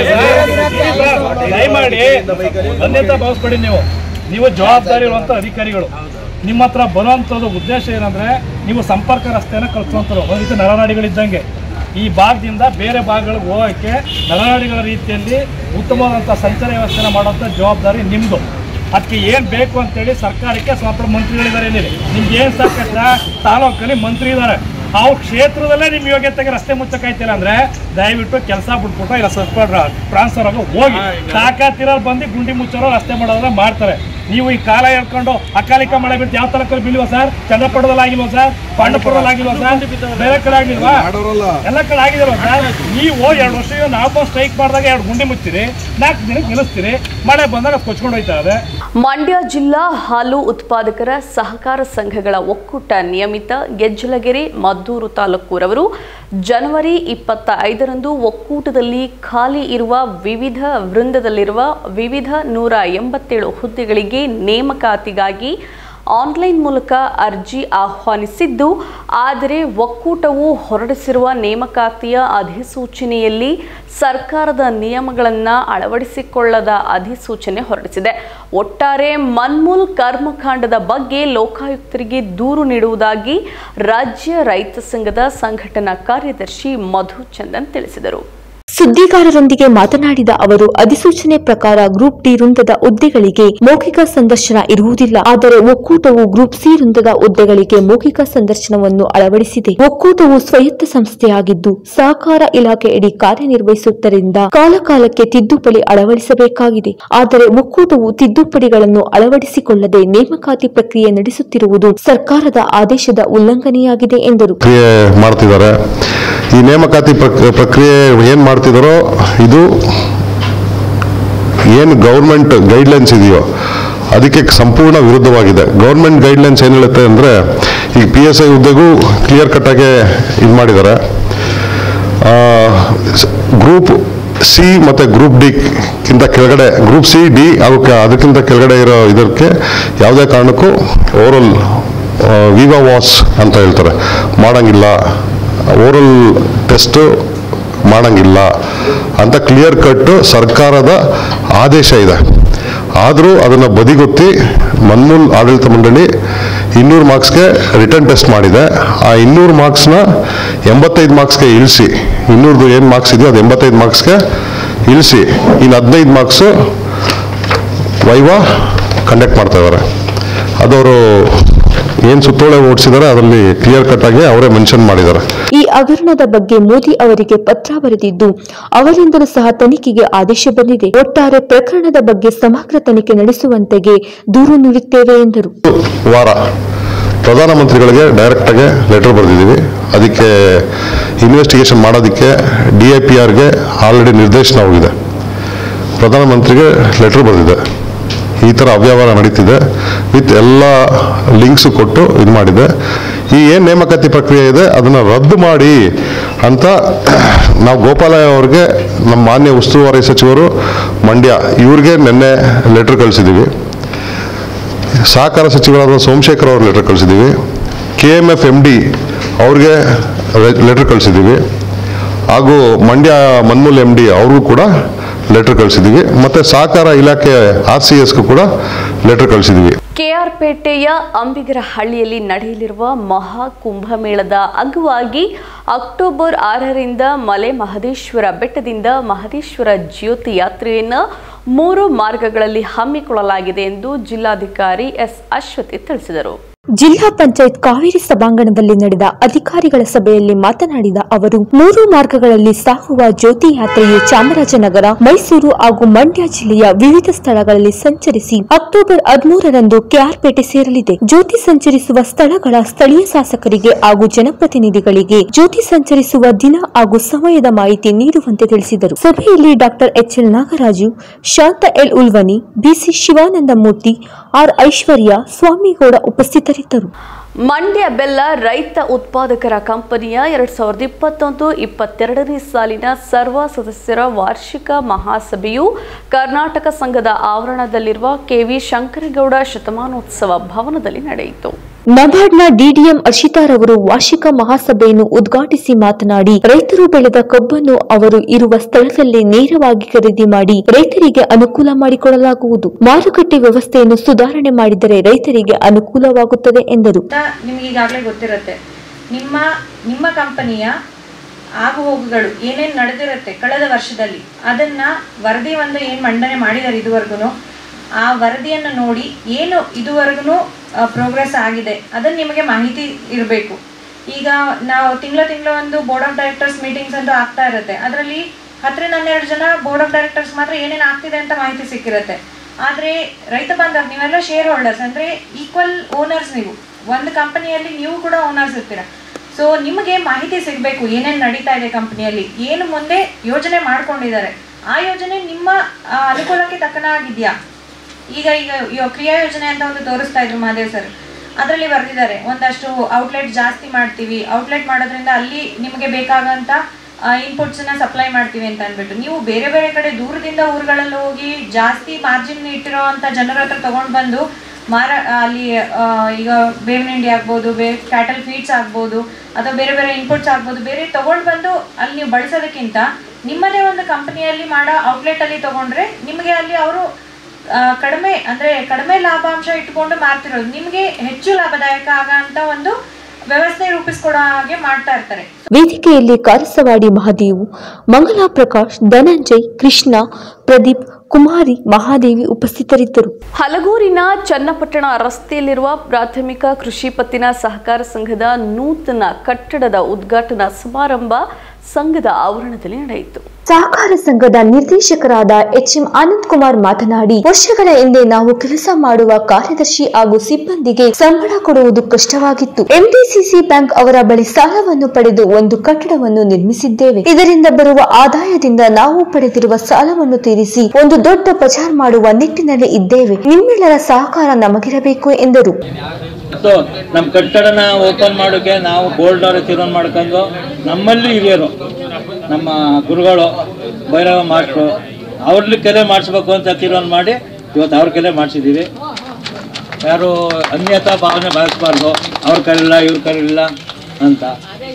ದಯಮಾಡಿ ಅನ್ಯತ ಭಾವಿಸ್ಬೇಡಿ ನೀವು ನೀವು ಜವಾಬ್ದಾರಿ ಇರುವಂತ ಅಧಿಕಾರಿಗಳು ನಿಮ್ಮ ಹತ್ರ ಬರುವಂಥದ್ದು ಉದ್ದೇಶ ಏನಂದ್ರೆ ನೀವು ಸಂಪರ್ಕ ರಸ್ತೆನ ಕಲ್ಸುವಂಥವ್ರು ಒಂದು ರೀತಿ ನರನಾಡಿಗಳಿದ್ದಂಗೆ ಈ ಭಾಗದಿಂದ ಬೇರೆ ಭಾಗಗಳಿಗೆ ಹೋಗೋಕ್ಕೆ ನರನಾಡಿಗಳ ರೀತಿಯಲ್ಲಿ ಉತ್ತಮವಾದಂಥ ಸಂಚಾರ ವ್ಯವಸ್ಥೆನ ಮಾಡುವಂಥ ಜವಾಬ್ದಾರಿ ನಿಮ್ಮದು ಅದಕ್ಕೆ ಏನು ಬೇಕು ಅಂತೇಳಿ ಸರ್ಕಾರಕ್ಕೆ ಸ್ವತಂತ್ರ ಮಂತ್ರಿಗಳಿದ್ದಾರೆ ಇಲ್ಲಿ ನಿಮ್ಗೆ ಏನು ಸಾಕಷ್ಟ ತಾಲೂಕಲ್ಲಿ ಮಂತ್ರಿ ಇದ್ದಾರೆ ಅವ್ರ ಕ್ಷೇತ್ರದಲ್ಲೇ ನಿಮ್ಮ ಯೋಗ್ಯತೆಗೆ ರಸ್ತೆ ಮುಚ್ಚಕ್ಕಾಯ್ತಿಲ್ಲ ಅಂದ್ರೆ ದಯವಿಟ್ಟು ಕೆಲಸ ಬಿಟ್ಬಿಟ್ಟು ಇಲ್ಲ ಸ್ವಲ್ಪ ಟ್ರಾನ್ಸ್ಫರ್ ಆಗೋ ಹೋಗಿ ತಾಕತ್ತಿರೋ ಬಂದು ಗುಂಡಿ ಮುಚ್ಚೋರು ರಸ್ತೆ ಮಾಡೋದ್ರೆ ಮಾಡ್ತಾರೆ ನೀವು ಈ ಕಾಲ ಹೇಳ್ಕೊಂಡು ಅಕಾಲಿಕ ಮಳೆ ಬಿಟ್ಟು ಯಾವ ತಾಲೂಕಲ್ಲಿ ಬೀಳುವ ಸರ್ ಚಂದ್ರಪಟ್ಟಣದಲ್ಲಿ ಆಗಿಲ್ವಾ ಸರ್ ಪಾಂಡಪುರದಲ್ಲಿ ಆಗಿಲ್ವಾ ಸರ್ ಬೇರೆ ಕಡೆ ಆಗಿಲ್ವಾ ಎಲ್ಲ ಕಡೆ ಆಗಿದಲ್ವಾ ಸರ್ ನೀವು ಎರಡು ವರ್ಷ ನಾವು ಸ್ಟ್ರೈಕ್ ಮಾಡಿದಾಗ ಎರಡು ಗುಂಡಿ ಮುಚ್ಚಿರಿ ನಾಲ್ಕು ದಿನಕ್ಕೆ ನಿಲ್ಲಿಸ್ತೀರಿ ಮಳೆ ಬಂದಾಗ ಅದು ಕೊಚ್ಕೊಂಡು ಹೋಯ್ತಾ ಇದೆ ಮಂಡ್ಯ ಜಿಲ್ಲಾ ಹಾಲು ಉತ್ಪಾದಕರ ಸಹಕಾರ ಸಂಘಗಳ ಒಕ್ಕೂಟ ನಿಯಮಿತ ಗೆಜ್ಜಲಗೆರೆ ಮದ್ದೂರು ತಾಲೂಕೂರವರು ಜನವರಿ ಇಪ್ಪತ್ತ ಐದರಂದು ಒಕ್ಕೂಟದಲ್ಲಿ ಖಾಲಿ ಇರುವ ವಿವಿಧ ವೃಂದದಲ್ಲಿರುವ ವಿವಿಧ ನೂರ ಎಂಬತ್ತೇಳು ಹುದ್ದೆಗಳಿಗೆ ನೇಮಕಾತಿಗಾಗಿ ಆನ್ಲೈನ್ ಮೂಲಕ ಅರ್ಜಿ ಆಹ್ವಾನಿಸಿದ್ದು ಆದರೆ ಒಕ್ಕೂಟವು ಹೊರಡಿಸಿರುವ ನೇಮಕಾತಿಯ ಅಧಿಸೂಚನೆಯಲ್ಲಿ ಸರ್ಕಾರದ ನಿಯಮಗಳನ್ನು ಅಳವಡಿಸಿಕೊಳ್ಳದ ಅಧಿಸೂಚನೆ ಹೊರಡಿಸಿದೆ ಒಟ್ಟಾರೆ ಮನ್ಮೂಲ್ ಕರ್ಮಕಾಂಡದ ಬಗ್ಗೆ ಲೋಕಾಯುಕ್ತರಿಗೆ ದೂರು ನೀಡುವುದಾಗಿ ರಾಜ್ಯ ರೈತ ಸಂಘದ ಸಂಘಟನಾ ಕಾರ್ಯದರ್ಶಿ ಮಧು ಚಂದನ್ ತಿಳಿಸಿದರು ಸುದ್ದಿಗಾರರೊಂದಿಗೆ ಮಾತನಾಡಿದ ಅವರು ಅಧಿಸೂಚನೆ ಪ್ರಕಾರ ಗ್ರೂಪ್ ಡಿ ವೃಂದದ ಹುದ್ದೆಗಳಿಗೆ ಮೌಖಿಕ ಸಂದರ್ಶನ ಇರುವುದಿಲ್ಲ ಆದರೆ ಒಕ್ಕೂಟವು ಗ್ರೂಪ್ ಸಿ ವೃಂದದ ಹುದ್ದೆಗಳಿಗೆ ಮೌಖಿಕ ಸಂದರ್ಶನವನ್ನು ಅಳವಡಿಸಿದೆ ಒಕ್ಕೂಟವು ಸ್ವಾಯತ್ತ ಸಂಸ್ಥೆಯಾಗಿದ್ದು ಸಹಕಾರ ಇಲಾಖೆಯಡಿ ಕಾರ್ಯನಿರ್ವಹಿಸುತ್ತರಿಂದ ಕಾಲಕಾಲಕ್ಕೆ ತಿದ್ದುಪಡಿ ಅಳವಡಿಸಬೇಕಾಗಿದೆ ಆದರೆ ಒಕ್ಕೂಟವು ತಿದ್ದುಪಡಿಗಳನ್ನು ಅಳವಡಿಸಿಕೊಳ್ಳದೆ ನೇಮಕಾತಿ ಪ್ರಕ್ರಿಯೆ ನಡೆಸುತ್ತಿರುವುದು ಸರ್ಕಾರದ ಆದೇಶದ ಉಲ್ಲಂಘನೆಯಾಗಿದೆ ಎಂದರು ಪ್ರಕ್ರಿಯೆ ಮಾಡ್ತಿದ್ದಾರೆ ಈ ನೇಮಕಾತಿ ಪ್ರಕ್- ಪ್ರಕ್ರಿಯೆ ಏನು ಮಾಡ್ತಿದ್ದಾರೋ ಇದು ಏನು ಗೌರ್ಮೆಂಟ್ ಗೈಡ್ಲೈನ್ಸ್ ಇದೆಯೋ ಅದಕ್ಕೆ ಸಂಪೂರ್ಣ ವಿರುದ್ಧವಾಗಿದೆ ಗೌರ್ಮೆಂಟ್ ಗೈಡ್ಲೈನ್ಸ್ ಏನು ಹೇಳುತ್ತೆ ಅಂದರೆ ಈಗ ಪಿ ಎಸ್ ಐ ಹುದ್ದೆಗೂ ಕ್ಲಿಯರ್ ಕಟ್ಟಾಗೆ ಇದು ಮಾಡಿದ್ದಾರೆ ಗ್ರೂಪ್ ಸಿ ಮತ್ತು ಗ್ರೂಪ್ ಡಿ ಕಿಂತ ಕೆಳಗಡೆ ಗ್ರೂಪ್ ಸಿ ಡಿ ಅವಕ್ಕೆ ಅದಕ್ಕಿಂತ ಕೆಳಗಡೆ ಇರೋ ಇದಕ್ಕೆ ಯಾವುದೇ ಕಾರಣಕ್ಕೂ ಓರಲ್ ವಿವಾ ವಾಸ್ ಅಂತ ಹೇಳ್ತಾರೆ ಮಾಡಂಗಿಲ್ಲ ಓರಲ್ ಟೆಸ್ಟು ಮಾಡಂಗಿಲ್ಲ ಅಂತ ಕ್ಲಿಯರ್ ಕಟ್ಟು ಸರ್ಕಾರದ ಆದೇಶ ಇದೆ ಆದರೂ ಅದನ್ನು ಬದಿಗೊತ್ತಿ ಮನ್ಮೂಲ್ ಆಡಳಿತ ಮಂಡಳಿ ಇನ್ನೂರು ಮಾರ್ಕ್ಸ್ಗೆ ರಿಟರ್ನ್ ಟೆಸ್ಟ್ ಮಾಡಿದೆ ಆ ಇನ್ನೂರು ಮಾರ್ಕ್ಸ್ನ ಎಂಬತ್ತೈದು ಮಾರ್ಕ್ಸ್ಗೆ ಇಳಿಸಿ ಇನ್ನೂರ್ದು ಏನು ಮಾರ್ಕ್ಸ್ ಇದೆಯೋ ಅದು ಎಂಬತ್ತೈದು ಮಾರ್ಕ್ಸ್ಗೆ ಇಳಿಸಿ ಇನ್ನು ಹದಿನೈದು ಮಾರ್ಕ್ಸು ವೈವಾ ಕಂಡಕ್ಟ್ ಮಾಡ್ತಾ ಇದ್ದಾರೆ ಅದವರು ಏನು ಸುತ್ತೋಲೆ ಓಡಿಸಿದ್ದಾರೆ ಅದರಲ್ಲಿ ಕ್ಲಿಯರ್ ಕಟ್ ಆಗಿ ಅವರೇ ಮೆನ್ಷನ್ ಮಾಡಿದ್ದಾರೆ ಈ ಹಗರಣದ ಬಗ್ಗೆ ಮೋದಿ ಅವರಿಗೆ ಪತ್ರ ಬರೆದಿದ್ದು ಅವರಿಂದಲೂ ಸಹ ತನಿಖೆಗೆ ಆದೇಶ ಬಂದಿದೆ ಒಟ್ಟಾರೆ ಪ್ರಕರಣದ ಬಗ್ಗೆ ಸಮಗ್ರ ತನಿಖೆ ನಡೆಸುವಂತೆಗೆ ದೂರು ನೀಡುತ್ತೇವೆ ಎಂದರು ವಾರ ಪ್ರಧಾನಮಂತ್ರಿಗಳಿಗೆ ಡೈರೆಕ್ಟಾಗಿ ಲೆಟರ್ ಬರೆದಿದ್ದೀವಿ ಅದಕ್ಕೆ ಇನ್ವೆಸ್ಟಿಗೇಷನ್ ಮಾಡೋದಕ್ಕೆ ಡಿ ಐ ಪಿ ಆರ್ಗೆ ಆಲ್ರೆಡಿ ನಿರ್ದೇಶನ ಹೋಗಿದೆ ಪ್ರಧಾನಮಂತ್ರಿಗೆ ಲೆಟರ್ ಬರೆದಿದೆ ಈ ಥರ ಅವ್ಯವಹಾರ ನಡೀತಿದೆ ವಿತ್ ಎಲ್ಲ ಲಿಂಕ್ಸು ಕೊಟ್ಟು ಇದು ಮಾಡಿದೆ ಈ ಏನು ನೇಮಕಾತಿ ಪ್ರಕ್ರಿಯೆ ಇದೆ ಅದನ್ನು ರದ್ದು ಮಾಡಿ ಅಂತ ನಾವು ಗೋಪಾಲಯ್ಯ ಅವ್ರಿಗೆ ನಮ್ಮ ಮಾನ್ಯ ಉಸ್ತುವಾರಿ ಸಚಿವರು ಮಂಡ್ಯ ಇವ್ರಿಗೆ ನಿನ್ನೆ ಲೆಟರ್ ಕಳಿಸಿದ್ದೀವಿ ಸಹಕಾರ ಸಚಿವರಾದ ಸೋಮಶೇಖರ್ ಅವ್ರ ಲೆಟರ್ ಕಳಿಸಿದ್ದೀವಿ K M F M D ಅವ್ರಿಗೆ ಲೆಟರ್ ಕಳಿಸಿದ್ದೀವಿ ಹಾಗೂ ಮಂಡ್ಯ ಮನ್ಮೂಲ್ ಎಮ್ ಡಿ ಅವ್ರಿಗೂ ಕೂಡ ಲೆಟರ್ ಕಳಿಸಿದ್ದೀವಿ ಮತ್ತು ಸಹಕಾರ ಇಲಾಖೆ ಆರ್ ಸಿ ಎಸ್ಗೂ ಕೂಡ ಲೆಟರ್ ಕಳಿಸಿದ್ದೀವಿ ಕೆಆರ್ಪೇಟೆಯ ಅಂಬಿಗರಹಳ್ಳಿಯಲ್ಲಿ ನಡೆಯಲಿರುವ ಮಹಾ ಕುಂಭಮೇಳದ ಅಂಗವಾಗಿ ಅಕ್ಟೋಬರ್ ಆರರಿಂದ ಮಲೆ ಮಹದೇಶ್ವರ ಬೆಟ್ಟದಿಂದ ಮಹದೇಶ್ವರ ಜ್ಯೋತಿ ಯಾತ್ರೆಯನ್ನು ಮೂರು ಮಾರ್ಗಗಳಲ್ಲಿ ಹಮ್ಮಿಕೊಳ್ಳಲಾಗಿದೆ ಎಂದು ಜಿಲ್ಲಾಧಿಕಾರಿ ಎಸ್ ಅಶ್ವತಿ ತಿಳಿಸಿದರು ಜಿಲ್ಲಾ ಪಂಚಾಯತ್ ಕಾವೇರಿ ಸಭಾಂಗಣದಲ್ಲಿ ನಡೆದ ಅಧಿಕಾರಿಗಳ ಸಭೆಯಲ್ಲಿ ಮಾತನಾಡಿದ ಅವರು ಮೂರು ಮಾರ್ಗಗಳಲ್ಲಿ ಸಾಗುವ ಜ್ಯೋತಿ ಯಾತ್ರೆಯು ಚಾಮರಾಜನಗರ ಮೈಸೂರು ಹಾಗೂ ಮಂಡ್ಯ ಜಿಲ್ಲೆಯ ವಿವಿಧ ಸ್ಥಳಗಳಲ್ಲಿ ಸಂಚರಿಸಿ ಅಕ್ಟೋಬರ್ ಹದಿಮೂರರಂದು ಕೆಆರ್ಪೇಟೆ ಸೇರಲಿದೆ ಜ್ಯೋತಿ ಸಂಚರಿಸುವ ಸ್ಥಳಗಳ ಸ್ಥಳೀಯ ಶಾಸಕರಿಗೆ ಹಾಗೂ ಜನಪ್ರತಿನಿಧಿಗಳಿಗೆ ಜ್ಯೋತಿ ಸಂಚರಿಸುವ ದಿನ ಹಾಗೂ ಸಮಯದ ಮಾಹಿತಿ ನೀಡುವಂತೆ ತಿಳಿಸಿದರು ಸಭೆಯಲ್ಲಿ doctor H L Nagaraju Shantha L Ulvani BC Shivananda Murthy R Aishwarya Swamygowda ಉಪಸ್ಥಿತರಿದ್ದರು ಮಂಡ್ಯ ಬೆಲ್ಲ ರೈತ ಉತ್ಪಾದಕರ ಕಂಪನಿಯ ಎರಡ್ ಸಾವಿರದ ಇಪ್ಪತ್ತೊಂದು ಇಪ್ಪತ್ತೆರಡನೇ ಸಾಲಿನ ಸರ್ವ ಸದಸ್ಯರ ವಾರ್ಷಿಕ ಮಹಾಸಭೆಯು ಕರ್ನಾಟಕ ಸಂಘದ ಆವರಣದಲ್ಲಿರುವ ಕೆವಿ ಶಂಕರಗೌಡ ಶತಮಾನೋತ್ಸವ ಭವನದಲ್ಲಿ ನಡೆಯಿತು ನಬಾರ್ಡ್ನ ಡಿಡಿಎಂ ಅಶಿತಾರವರು ವಾರ್ಷಿಕ ಮಹಾಸಭೆಯನ್ನು ಉದ್ಘಾಟಿಸಿ ಮಾತನಾಡಿ ರೈತರು ಬೆಳೆದ ಕಬ್ಬನ್ನು ಅವರು ಇರುವ ಸ್ಥಳದಲ್ಲೇ ನೇರವಾಗಿ ಖರೀದಿ ಮಾಡಿ ರೈತರಿಗೆ ಅನುಕೂಲ ಮಾಡಿಕೊಡಲಾಗುವುದು ಮಾರುಕಟ್ಟೆ ವ್ಯವಸ್ಥೆಯನ್ನು ಸುಧಾರಣೆ ಮಾಡಿದರೆ ರೈತರಿಗೆ ಅನುಕೂಲವಾಗುತ್ತದೆ ಎಂದರು ಅಂತ ನಿಮ್ಗೆ ಈಗಾಗಲೇ ಗೊತ್ತಿರುತ್ತೆ ನಿಮ್ಮ ನಿಮ್ಮ ಕಂಪನಿಯ ಆಗು ಹೋಗುಗಳು ಏನೇನು ನಡೆದಿರುತ್ತೆ ಕಳೆದ ವರ್ಷದಲ್ಲಿ ಅದನ್ನ ವರದಿ ಒಂದು ಏನು ಮಂಡನೆ ಮಾಡಿದ್ದಾರೆ ಇದುವರೆಗೂ ಆ ವರದಿಯನ್ನು ನೋಡಿ ಏನು ಇದುವರೆಗೂ ಪ್ರೋಗ್ರೆಸ್ ಆಗಿದೆ ಅದನ್ನು ನಿಮಗೆ ಮಾಹಿತಿ ಇರಬೇಕು ಈಗ ನಾವು ತಿಂಗಳ ತಿಂಗಳ ಒಂದು ಬೋರ್ಡ್ ಆಫ್ ಡೈರೆಕ್ಟರ್ಸ್ ಮೀಟಿಂಗ್ಸ್ ಅಂತ ಆಗ್ತಾ ಇರುತ್ತೆ ಅದರಲ್ಲಿ ಹತ್ತರಿಂದ ಹನ್ನೆರಡು ಜನ ಬೋರ್ಡ್ ಆಫ್ ಡೈರೆಕ್ಟರ್ಸ್ ಮಾತ್ರ ಏನೇನು ಆಗ್ತಿದೆ ಅಂತ ಮಾಹಿತಿ ಸಿಕ್ಕಿರುತ್ತೆ ಆದರೆ ರೈತ ಬಾಂಧವ್ ನೀವೆಲ್ಲ ಶೇರ್ ಹೋಲ್ಡರ್ಸ್ ಅಂದರೆ ಈಕ್ವಲ್ ಓನರ್ಸ್ ನೀವು ಒಂದು ಕಂಪನಿಯಲ್ಲಿ ನೀವು ಕೂಡ ಓನರ್ಸ್ ಇರ್ತೀರ ಸೊ ನಿಮಗೆ ಮಾಹಿತಿ ಸಿಗಬೇಕು ಏನೇನು ನಡೀತಾ ಇದೆ ಕಂಪನಿಯಲ್ಲಿ ಏನು ಮುಂದೆ ಯೋಜನೆ ಮಾಡ್ಕೊಂಡಿದ್ದಾರೆ ಆ ಯೋಜನೆ ನಿಮ್ಮ ಆ, ಅನುಕೂಲಕ್ಕೆ ತಕ್ಕನಾಗಿದೆಯಾ ಈಗ ಈಗ ಇವ- ಕ್ರಿಯಾ ಯೋಜನೆ ಅಂತ ಒಂದು ತೋರಿಸ್ತಾ ಇದ್ರು ಮಹಾದೇವ್ ಸರ್ ಅದರಲ್ಲಿ ಬರೆದಿದ್ದಾರೆ ಒಂದಷ್ಟು ಔಟ್ಲೆಟ್ ಜಾಸ್ತಿ ಮಾಡ್ತೀವಿ ಔಟ್ಲೆಟ್ ಮಾಡೋದ್ರಿಂದ ಅಲ್ಲಿ ನಿಮಗೆ ಬೇಕಾಗಂತ ಇನ್ಪುಟ್ಸ್ನ ಸಪ್ಲೈ ಮಾಡ್ತೀವಿ ಅಂತ ಅಂದ್ಬಿಟ್ಟು ನೀವು ಬೇರೆ ಬೇರೆ ಕಡೆ ದೂರದಿಂದ ಊರುಗಳಲ್ಲಿ ಹೋಗಿ ಜಾಸ್ತಿ ಮಾರ್ಜಿನ್ ಇಟ್ಟಿರೋ ಅಂತ ಜನರ ಹತ್ರ ತಗೊಂಡು ಬಂದು ಮಾರ ಅಲ್ಲಿ ಆ, ಈಗ ಬೇವಿನ ಹಿಂಡಿ ಆಗ್ಬೋದು ಬೇ ಕ್ಯಾಟಲ್ ಫೀಡ್ಸ್ ಆಗ್ಬೋದು ಅಥವಾ ಬೇರೆ ಬೇರೆ ಇನ್ಪುಟ್ಸ್ ಆಗ್ಬೋದು ಬೇರೆ ತಗೊಂಡು ಬಂದು ಅಲ್ಲಿ ನೀವು ಬಳಸೋದಕ್ಕಿಂತ ನಿಮ್ಮದೇ ಒಂದು ಕಂಪನಿಯಲ್ಲಿ ಮಾಡೋ ಔಟ್ಲೆಟಲ್ಲಿ ತಗೊಂಡ್ರೆ ನಿಮಗೆ ಅಲ್ಲಿ ಅವರು ಆ, ಕಡಿಮೆ ಅಂದ್ರೆ ಕಡಿಮೆ ಲಾಭಾಂಶ ಇಟ್ಕೊಂಡು ಮಾರ್ತಿರೋದು ನಿಮಗೆ ಹೆಚ್ಚು ಲಾಭದಾಯಕ ಆಗಂತ ಒಂದು ವ್ಯವಸ್ಥೆ ರೂಪಿಸ್ಕೊಡೋ ಹಾಗೆ ಮಾಡ್ತಾ ಇರ್ತಾರೆ ವೇದಿಕೆಯಲ್ಲಿ ಕಾರಸವಾಡಿ ಮಹಾದೇವು ಮಂಗಲಾ ಪ್ರಕಾಶ್ ಧನಂಜಯ್ ಕೃಷ್ಣ ಪ್ರದೀಪ್ ಕುಮಾರಿ ಮಹಾದೇವಿ ಉಪಸ್ಥಿತರಿದ್ದರು ಹಲಗೂರಿನ ಚನ್ನಪಟ್ಟಣ ರಸ್ತೆಯಲ್ಲಿರುವ ಪ್ರಾಥಮಿಕ ಕೃಷಿ ಪತ್ತಿನ ಸಹಕಾರ ಸಂಘದ ನೂತನ ಕಟ್ಟಡದ ಉದ್ಘಾಟನಾ ಸಮಾರಂಭ ಸಂಘದ ಆವರಣದಲ್ಲಿ ನಡೆಯಿತು ಸಹಕಾರ ಸಂಘದ ನಿರ್ದೇಶಕರಾದ ಎಚ್ ಎಂ ಆನಂದ್ ಕುಮಾರ್ ಮಾತನಾಡಿ ವರ್ಷಗಳ ಹಿಂದೆ ನಾವು ಕೆಲಸ ಮಾಡುವ ಕಾರ್ಯದರ್ಶಿ ಹಾಗೂ ಸಿಬ್ಬಂದಿಗೆ ಸಂಬಳ ಕೊಡುವುದು ಕಷ್ಟವಾಗಿತ್ತು ಎಂಡಿಸಿಸಿ ಬ್ಯಾಂಕ್ ಅವರ ಬಳಿ ಸಾಲವನ್ನು ಪಡೆದು ಒಂದು ಕಟ್ಟಡವನ್ನು ನಿರ್ಮಿಸಿದ್ದೇವೆ ಇದರಿಂದ ಬರುವ ಆದಾಯದಿಂದ ನಾವು ಪಡೆದಿರುವ ಸಾಲವನ್ನು ತೀರಿಸಿ ಒಂದು ದೊಡ್ಡ ಬಜಾರ್ ಮಾಡುವ ನಿಟ್ಟಿನಲ್ಲಿ ಇದ್ದೇವೆ ನಿಮ್ಮೆಲ್ಲರ ಸಹಕಾರ ನಮಗಿರಬೇಕು ಎಂದರು ಮತ್ತು ನಮ್ಮ ಕಟ್ಟಡನ ಓಪನ್ ಮಾಡೋಕ್ಕೆ ನಾವು ಬೋಲ್ಡ್ ಅವರೇ ತೀರ್ಮಾನ ಮಾಡ್ಕೊಂಡು ನಮ್ಮಲ್ಲಿ ಹಿರಿಯರು ನಮ್ಮ ಗುರುಗಳು ಭೈರವ ಮಾಸ್ಟ್ರು ಅವ್ರಲ್ಲಿ ಕೆಲೆ ಮಾಡಿಸ್ಬೇಕು ಅಂತ ತೀರ್ಮಾನ ಮಾಡಿ ಇವತ್ತು ಅವ್ರ ಕೆಲೆ ಮಾಡಿಸಿದ್ದೀವಿ ಯಾರು ಅನ್ಯತಾ ಭಾವನೆ ಭಾವಿಸ್ಬಾರ್ದು ಅವ್ರ ಕರೀಲಿಲ್ಲ ಇವ್ರ ಕರೀಲಿಲ್ಲ ಅಂತ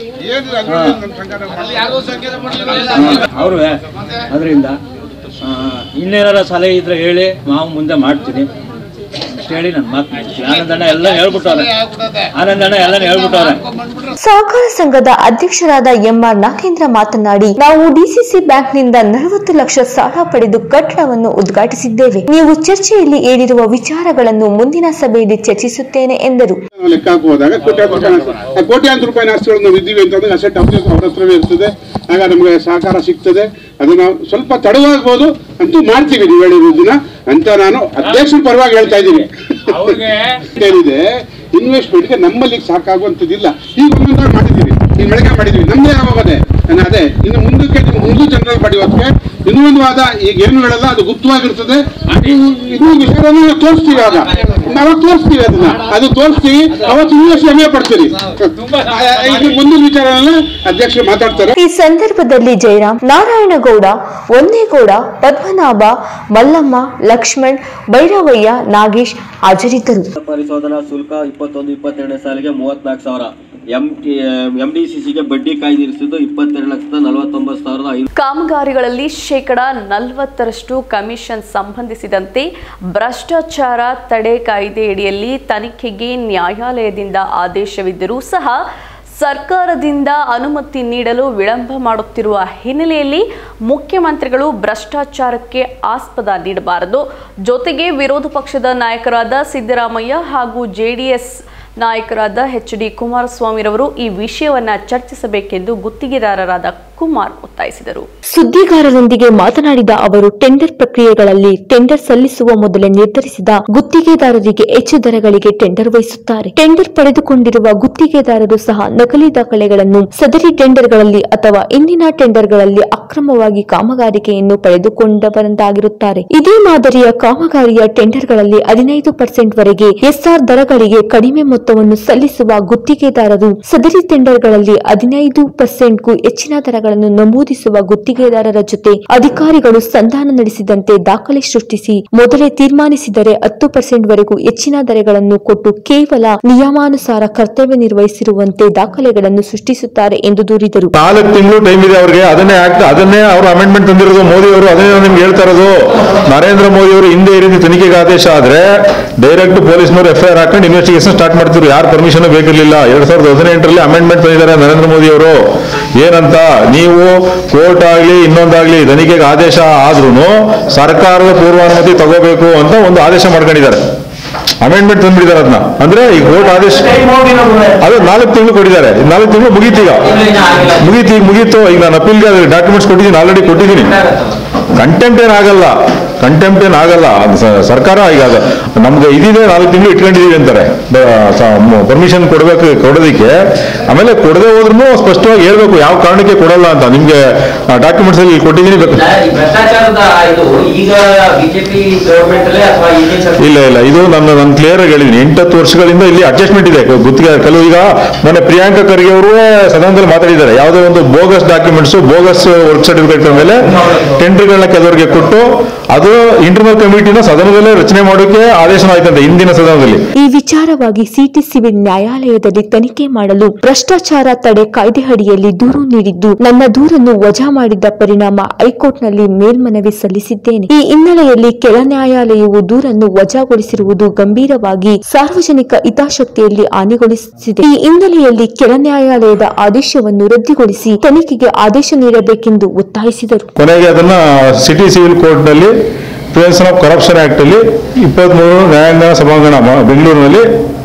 ಅವರು ಅದರಿಂದ ಇನ್ನೇನಾರ ಸಲಹೆ ಇದ್ರೆ ಹೇಳಿ ನಾವು ಮುಂದೆ ಮಾಡ್ತೀನಿ ಇಷ್ಟು ಹೇಳಿ ನನ್ನ ಮಾತು ಮುಗಿಸ್ತೀನಿ. ಆನಂದಣ್ಣ ಎಲ್ಲ ಹೇಳ್ಬಿಟ್ಟವ್ರೆ ಆನಂದಣ್ಣ ಎಲ್ಲ ಹೇಳ್ಬಿಟ್ಟವ್ರೆ ಸಹಕಾರ ಸಂಘದ ಅಧ್ಯಕ್ಷರಾದ ಎಂಆರ್ ನಾಗೇಂದ್ರ ಮಾತನಾಡಿ ನಾವು ಡಿಸಿಸಿ ಬ್ಯಾಂಕ್ನಿಂದ ನಲವತ್ತು ಲಕ್ಷ ಸಾಲ ಪಡೆದು ಕಟ್ಟಡವನ್ನು ಉದ್ಘಾಟಿಸಿದ್ದೇವೆ ನೀವು ಚರ್ಚೆಯಲ್ಲಿ ಹೇಳಿರುವ ವಿಚಾರಗಳನ್ನು ಮುಂದಿನ ಸಭೆಯಲ್ಲಿ ಚರ್ಚಿಸುತ್ತೇನೆ ಎಂದರು ನಾವು ಲೆಕ್ಕ ಹಾಕುವಾಗ ಕೋಟ್ಯಾಂತರ ರೂಪಾಯಿ ಆಸ್ತಿ- ಆ ಕೋಟ್ಯಾಂತರ ರೂಪಾಯಿ ಆಸ್ತಿಗಳು ನಾವು ಇದ್ದೀವಿ ಅಂತಂದ್ರೆ ಅಸೆಟ್ ಅವ್ರ ಅವ್ರ ಹತ್ರವೇ ಇರ್ತದೆ ಆಗ ನಮಗೆ ಸಹಕಾರ ಸಿಗ್ತದೆ ಅದನ್ನ ಸ್ವಲ್ಪ ತಡವಾಗ್ಬೋದು ಅಂತೂ ಮಾಡ್ತೀವಿ ನೀವು ಹೇಳಿದ ದಿನ ಅಂತ ನಾನು ಅಧ್ಯಕ್ಷರ ಪರವಾಗಿ ಹೇಳ್ತಾ ಇದ್ದೀನಿ ಏನಿದೆ ಇನ್ವೆಸ್ಟ್ಮೆಂಟ್ಗೆ ನಮ್ಮಲ್ಲಿ ಸಾಕಾಗುವಂಥದ್ದಿಲ್ಲ ಈಗ ಒಂದೊಂದಾಗಿ ಮಾಡಿದ್ದೀವಿ ಈಗ ಬೆಳಗ್ಗೆ ಮಾಡಿದ್ವಿ ನಮ್ಮದೇ ಆಗೋದೆ ನಾನು ಅದೇ ಇನ್ನು ಮುಂದಕ್ಕೆ ನೀವು ಮುಂದೆ ಜನರಲ್ ಮಾಡಿ ಹೊತ್ತಿಗೆ ಇನ್ನೂ ಒಂದು ವಾದ ಈಗ ಏನು ಹೇಳಲ್ಲ ಅದು ಗುಪ್ತವಾಗಿರ್ತದೆ ಇನ್ನು- ಇನ್ನೂ ವಿಚಾರನ ನಾವು ತೋರಿಸ್ತೀವಿ ಆಗ ನಾವು ತೋರಿಸ್ತೀವಿ ಅದನ್ನ ಅದು ತೋರಿಸ್ತೀವಿ ಅವತ್ತು ಇನ್ನೂ ಶ್ರಮೆ ಪಡ್ತೀವಿ ಈಗ ಮುಂದಿನ ವಿಚಾರನ ಅಧ್ಯಕ್ಷರು ಮಾತಾಡ್ತಾರೆ ಈ ಸಂದರ್ಭದಲ್ಲಿ ಜಯರಾಮ್ ನಾರಾಯಣಗೌಡ ಒಂದೇಗೌಡ ಪದ್ಮನಾಭ ಮಲ್ಲಮ್ಮ ಲಕ್ಷ್ಮಣ್ ಭೈರವಯ್ಯ ನಾಗೇಶ್ ಹಾಜರಿದ್ದರು ಪರಿಶೋಧನಾ ಶುಲ್ಕ ಇಪ್ಪತ್ತೊಂದು ಇಪ್ಪತ್ತೆರಡನೇ ಸಾಲಿಗೆ ಮೂವತ್ನಾಲ್ಕು ಸಾವಿರ M T M D C ಸಿಗೆ ಬಡ್ಡಿ ಕಾಯ್ದಿರಿಸಿದ್ದು ಇಪ್ಪತ್ತೆರಡು ಲಕ್ಷದ ನಲವತ್ತೊಂಬತ್ತು ಸಾವಿರದ ಐದು ಕಾಮಗಾರಿಗಳಲ್ಲಿ ಶೇಕಡ ನಲವತ್ತರಷ್ಟು ಕಮಿಷನ್ ಸಂಬಂಧಿಸಿದಂತೆ ಭ್ರಷ್ಟಾಚಾರ ತಡೆ ಕಾಯ್ದೆಯಡಿಯಲ್ಲಿ ತನಿಖೆಗೆ ನ್ಯಾಯಾಲಯದಿಂದ ಆದೇಶವಿದ್ದರೂ ಸಹ ಸರ್ಕಾರದಿಂದ ಅನುಮತಿ ನೀಡಲು ವಿಳಂಬ ಮಾಡುತ್ತಿರುವ ಹಿನ್ನೆಲೆಯಲ್ಲಿ ಮುಖ್ಯಮಂತ್ರಿಗಳು ಭ್ರಷ್ಟಾಚಾರಕ್ಕೆ ಆಸ್ಪದ ನೀಡಬಾರದು ಜೊತೆಗೆ ವಿರೋಧ ಪಕ್ಷದ ನಾಯಕರಾದ ಸಿದ್ದರಾಮಯ್ಯ ಹಾಗೂ ಜೆಡಿಎಸ್ ನಾಯಕರಾದ ಎಚ್ ಡಿ ಕುಮಾರಸ್ವಾಮಿರವರು ಈ ವಿಷಯವನ್ನ ಚರ್ಚಿಸಬೇಕೆಂದು ಗುತ್ತಿಗೆದಾರರಾದ ಕುಮಾರ್ ಒತ್ತಾಯಿಸಿದರು ಸುದ್ದಿಗಾರರೊಂದಿಗೆ ಮಾತನಾಡಿದ ಅವರು ಟೆಂಡರ್ ಪ್ರಕ್ರಿಯೆಗಳಲ್ಲಿ ಟೆಂಡರ್ ಸಲ್ಲಿಸುವ ಮೊದಲೇ ನಿರ್ಧರಿಸಿದ ಗುತ್ತಿಗೆದಾರರಿಗೆ ಹೆಚ್ಚು ದರಗಳಿಗೆ ಟೆಂಡರ್ ವಹಿಸುತ್ತಾರೆ ಟೆಂಡರ್ ಪಡೆದುಕೊಂಡಿರುವ ಗುತ್ತಿಗೆದಾರರು ಸಹ ನಕಲಿ ದಾಖಲೆಗಳನ್ನು ಸದರಿ ಟೆಂಡರ್ಗಳಲ್ಲಿ ಅಥವಾ ಇಂದಿನ ಟೆಂಡರ್ಗಳಲ್ಲಿ ಅಕ್ರಮವಾಗಿ ಕಾಮಗಾರಿಕೆಯನ್ನು ಪಡೆದುಕೊಂಡವರಂತಾಗಿರುತ್ತಾರೆ ಇದೇ ಮಾದರಿಯ ಕಾಮಗಾರಿಯ ಟೆಂಡರ್ಗಳಲ್ಲಿ ಹದಿನೈದು ಪರ್ಸೆಂಟ್ ವರೆಗೆ ಎಸ್ಆರ್ ದರಗಳಿಗೆ ಕಡಿಮೆ ಮೊತ್ತವನ್ನು ಸಲ್ಲಿಸುವ ಗುತ್ತಿಗೆದಾರರು ಸದರಿ ಟೆಂಡರ್ಗಳಲ್ಲಿ ಹದಿನೈದು ಪರ್ಸೆಂಟ್ಗೂ ಹೆಚ್ಚಿನ ದರಗಳನ್ನು ನಮೂದಿಸುವ ಗುತ್ತಿಗೆದಾರರ ಜೊತೆ ಅಧಿಕಾರಿಗಳು ಸಂಧಾನ ನಡೆಸಿದಂತೆ ದಾಖಲೆ ಸೃಷ್ಟಿಸಿ ಮೊದಲೇ ತೀರ್ಮಾನಿಸಿದರೆ ಹತ್ತು ಪರ್ಸೆಂಟ್ ವರೆಗೂ ಹೆಚ್ಚಿನ ದರಗಳನ್ನು ಕೊಟ್ಟು ಕೇವಲ ನಿಯಮಾನುಸಾರ ಕರ್ತವ್ಯ ನಿರ್ವಹಿಸಿರುವಂತೆ ದಾಖಲೆಗಳನ್ನು ಸೃಷ್ಟಿಸುತ್ತಾರೆ ಎಂದು ದೂರಿದರು ನಾಲ್ಕು ತಿಂಗಳು ಟೈಮ್ ಇದೆ ಅವ್ರಿಗೆ ಅದನ್ನೇ ಆಗ್ತಾ ಅದನ್ನೇ ಅವರು ಅಮೆಂಡ್ಮೆಂಟ್ ತಂದಿರೋದು ಮೋದಿ ಅವರು ಅದನ್ನೇ ನಾನು ನಿಮ್ಗೆ ಹೇಳ್ತಾ ಇರೋದು ನರೇಂದ್ರ ಮೋದಿ ಅವರು ಹಿಂದೆ ಈ ರೀತಿ ತನಿಖೆಗೆ ಆದೇಶ ಆದ್ರೆ ಡೈರೆಕ್ಟ್ ಪೊಲೀಸ್ನವರು ಎಫ್ ಐ ಆರ್ ಹಾಕೊಂಡು ಇನ್ವೆಸ್ಟಿಗೇಷನ್ ಸ್ಟಾರ್ಟ್ ಮಾಡ್ತಿದ್ರು ಯಾರು ಪರ್ಮಿಷನ್ ಬೇಕಿರ್ಲಿಲ್ಲ ಎರಡ್ ಸಾವಿರದ ಹದಿನೆಂಟರಲ್ಲಿ ಅಮೆಂಡ್ಮೆಂಟ್ ತಂದಿದ್ದಾರೆ ನರೇಂದ್ರ ಮೋದಿ ಅವರು ಏನಂತ ನೀವು ಕೋರ್ಟ್ ಆಗ್ಲಿ ಇನ್ನೊಂದಾಗ್ಲಿ ತನಿಖೆಗೆ ಆದೇಶ ಆದ್ರೂ ಸರ್ಕಾರದ ಪೂರ್ವಾನುಮತಿ ತಗೋಬೇಕು ಅಂತ ಒಂದು ಆದೇಶ ಮಾಡ್ಕೊಂಡಿದ್ದಾರೆ ಅಮೆಂಡ್ಮೆಂಟ್ ತಂದ್ಬಿಟ್ಟಿದ್ದಾರೆ ಅದನ್ನ ಅಂದ್ರೆ ಈ ಕೋರ್ಟ್ ಆದೇಶ ಅದು ನಾಲ್ಕು ತಿಂಗಳು ಕೊಟ್ಟಿದ್ದಾರೆ ಈ ನಾಲ್ಕು ತಿಂಗಳು ಮುಗೀತೀಗ ಮುಗೀತು ಈಗ ಮುಗೀತು ಈಗ ನಾನು ಅಪೀಲ್ಗೆ ಡಾಕ್ಯುಮೆಂಟ್ಸ್ ಕೊಟ್ಟಿದ್ದೀನಿ ಆಲ್ರೆಡಿ ಕೊಟ್ಟಿದ್ದೀನಿ ಕಂಟೆಂಪ್ಟ್ ಏನಾಗಲ್ಲ ಕಂಟೆಂಪ್ಟ್ ಏನಾಗಲ್ಲ ಅದು ಸ- ಸರ್ಕಾರ ಈಗ ಅದು ನಮ್ಗೆ ಇದಿದೆ ನಾಲ್ಕು ತಿಂಗಳು ಇಟ್ಕೊಂಡಿದೀವಿ ಅಂತಾರೆ ಪರ್ಮಿಷನ್ ಕೊಡ್ಬೇಕು ಕೊಡೋದಕ್ಕೆ ಆಮೇಲೆ ಕೊಡದೆ ಹೋದ್ರೂ ಸ್ಪಷ್ಟವಾಗಿ ಹೇಳ್ಬೇಕು ಯಾವ ಕಾರಣಕ್ಕೆ ಕೊಡಲ್ಲ ಅಂತ ನಿಮ್ಗೆ ಡಾಕ್ಯುಮೆಂಟ್ಸ್ ಅಲ್ಲಿ ಕೊಟ್ಟಿದ್ದೀನಿ ಬೇಕು ಈ ಭ್ರಷ್ಟಾಚಾರದ ಇದು ಈಗ ಬಿಜೆಪಿ ಗವರ್ಮೆಂಟ್ ಅಲ್ಲೇ ಅಥವಾ ಈಗಿನ ಸರ್ಕಾರ ಇಲ್ಲ ಇಲ್ಲ ಇದು ನಾನು ನಾನು ಕ್ಲಿಯರ್ ಆಗಿ ಹೇಳಿದ್ದೀನಿ ಎಂಟತ್ತು ವರ್ಷಗಳಿಂದ ಇಲ್ಲಿ ಅಡ್ಜಸ್ಟ್ಮೆಂಟ್ ಇದೆ ಗುತ್ತಿಗೆ ಕೆಲವು ಈಗ ಮೊನ್ನೆ ಪ್ರಿಯಾಂಕಾ ಖರ್ಗೆ ಅವರು ಸದನದಲ್ಲಿ ಮಾತಾಡಿದ್ದಾರೆ ಯಾವುದೋ ಒಂದು bogus documents bogus work certificate ಮೇಲೆ ಟೆಂಡರ್ಗಳನ್ನ ಕೆಲವರಿಗೆ ಕೊಟ್ಟು ಅದು ಇಂಟರ್ನಲ್ ಕಮಿಟಿನ ಸದನದಲ್ಲೇ ರಚನೆ ಮಾಡೋಕೆ ಆದೇಶ ಆಯ್ತಂತೆ ಇಂದಿನ ಸದನದಲ್ಲಿ ಈ ವಿಚಾರವಾಗಿ ಸಿಟಿ ಸಿವಿಲ್ ನ್ಯಾಯಾಲಯದಲ್ಲಿ ತನಿಖೆ ಮಾಡಲು ಭ್ರಷ್ಟಾಚಾರ ತಡೆ ಕಾಯ್ದೆ ಅಡಿಯಲ್ಲಿ ದೂರು ನೀಡಿದ್ದು ನನ್ನ ದೂರನ್ನು ವಜಾ ಮಾಡಿದ್ದ ಪರಿಣಾಮ ಹೈಕೋರ್ಟ್ನಲ್ಲಿ ಮೇಲ್ಮನವಿ ಸಲ್ಲಿಸಿದ್ದೇನೆ ಈ ಹಿನ್ನೆಲೆಯಲ್ಲಿ ಕೆಳ ನ್ಯಾಯಾಲಯವು ದೂರನ್ನು ವಜಾಗೊಳಿಸಿರುವುದು ಗಂಭೀರವಾಗಿ ಸಾರ್ವಜನಿಕ ಹಿತಾಸಕ್ತಿಯಲ್ಲಿ ಹಾನಿಗೊಳಿಸಿದೆ ಈ ಹಿನ್ನೆಲೆಯಲ್ಲಿ ಕೆಳ ನ್ಯಾಯಾಲಯದ ಆದೇಶವನ್ನು ರದ್ದುಗೊಳಿಸಿ ತನಿಖೆಗೆ ಆದೇಶ ನೀಡಬೇಕೆಂದು ಒತ್ತಾಯಿಸಿದರು ಕೊನೆಗೆ ಅದನ್ನ ಸಿಟಿ ಸಿವಿಲ್ ಕೋರ್ಟ್ ನಲ್ಲಿ ಪ್ರಿವೆನ್ಷನ್ ಆಫ್ ಕರಪ್ಷನ್ ಆಕ್ಟ್ ಅಲ್ಲಿ ಇಪ್ಪತ್ಮೂರು ನ್ಯಾಯಾಂಗ ಸಭಾಂಗಣ ಮ- ಬೆಂಗಳೂರಿನಲ್ಲಿ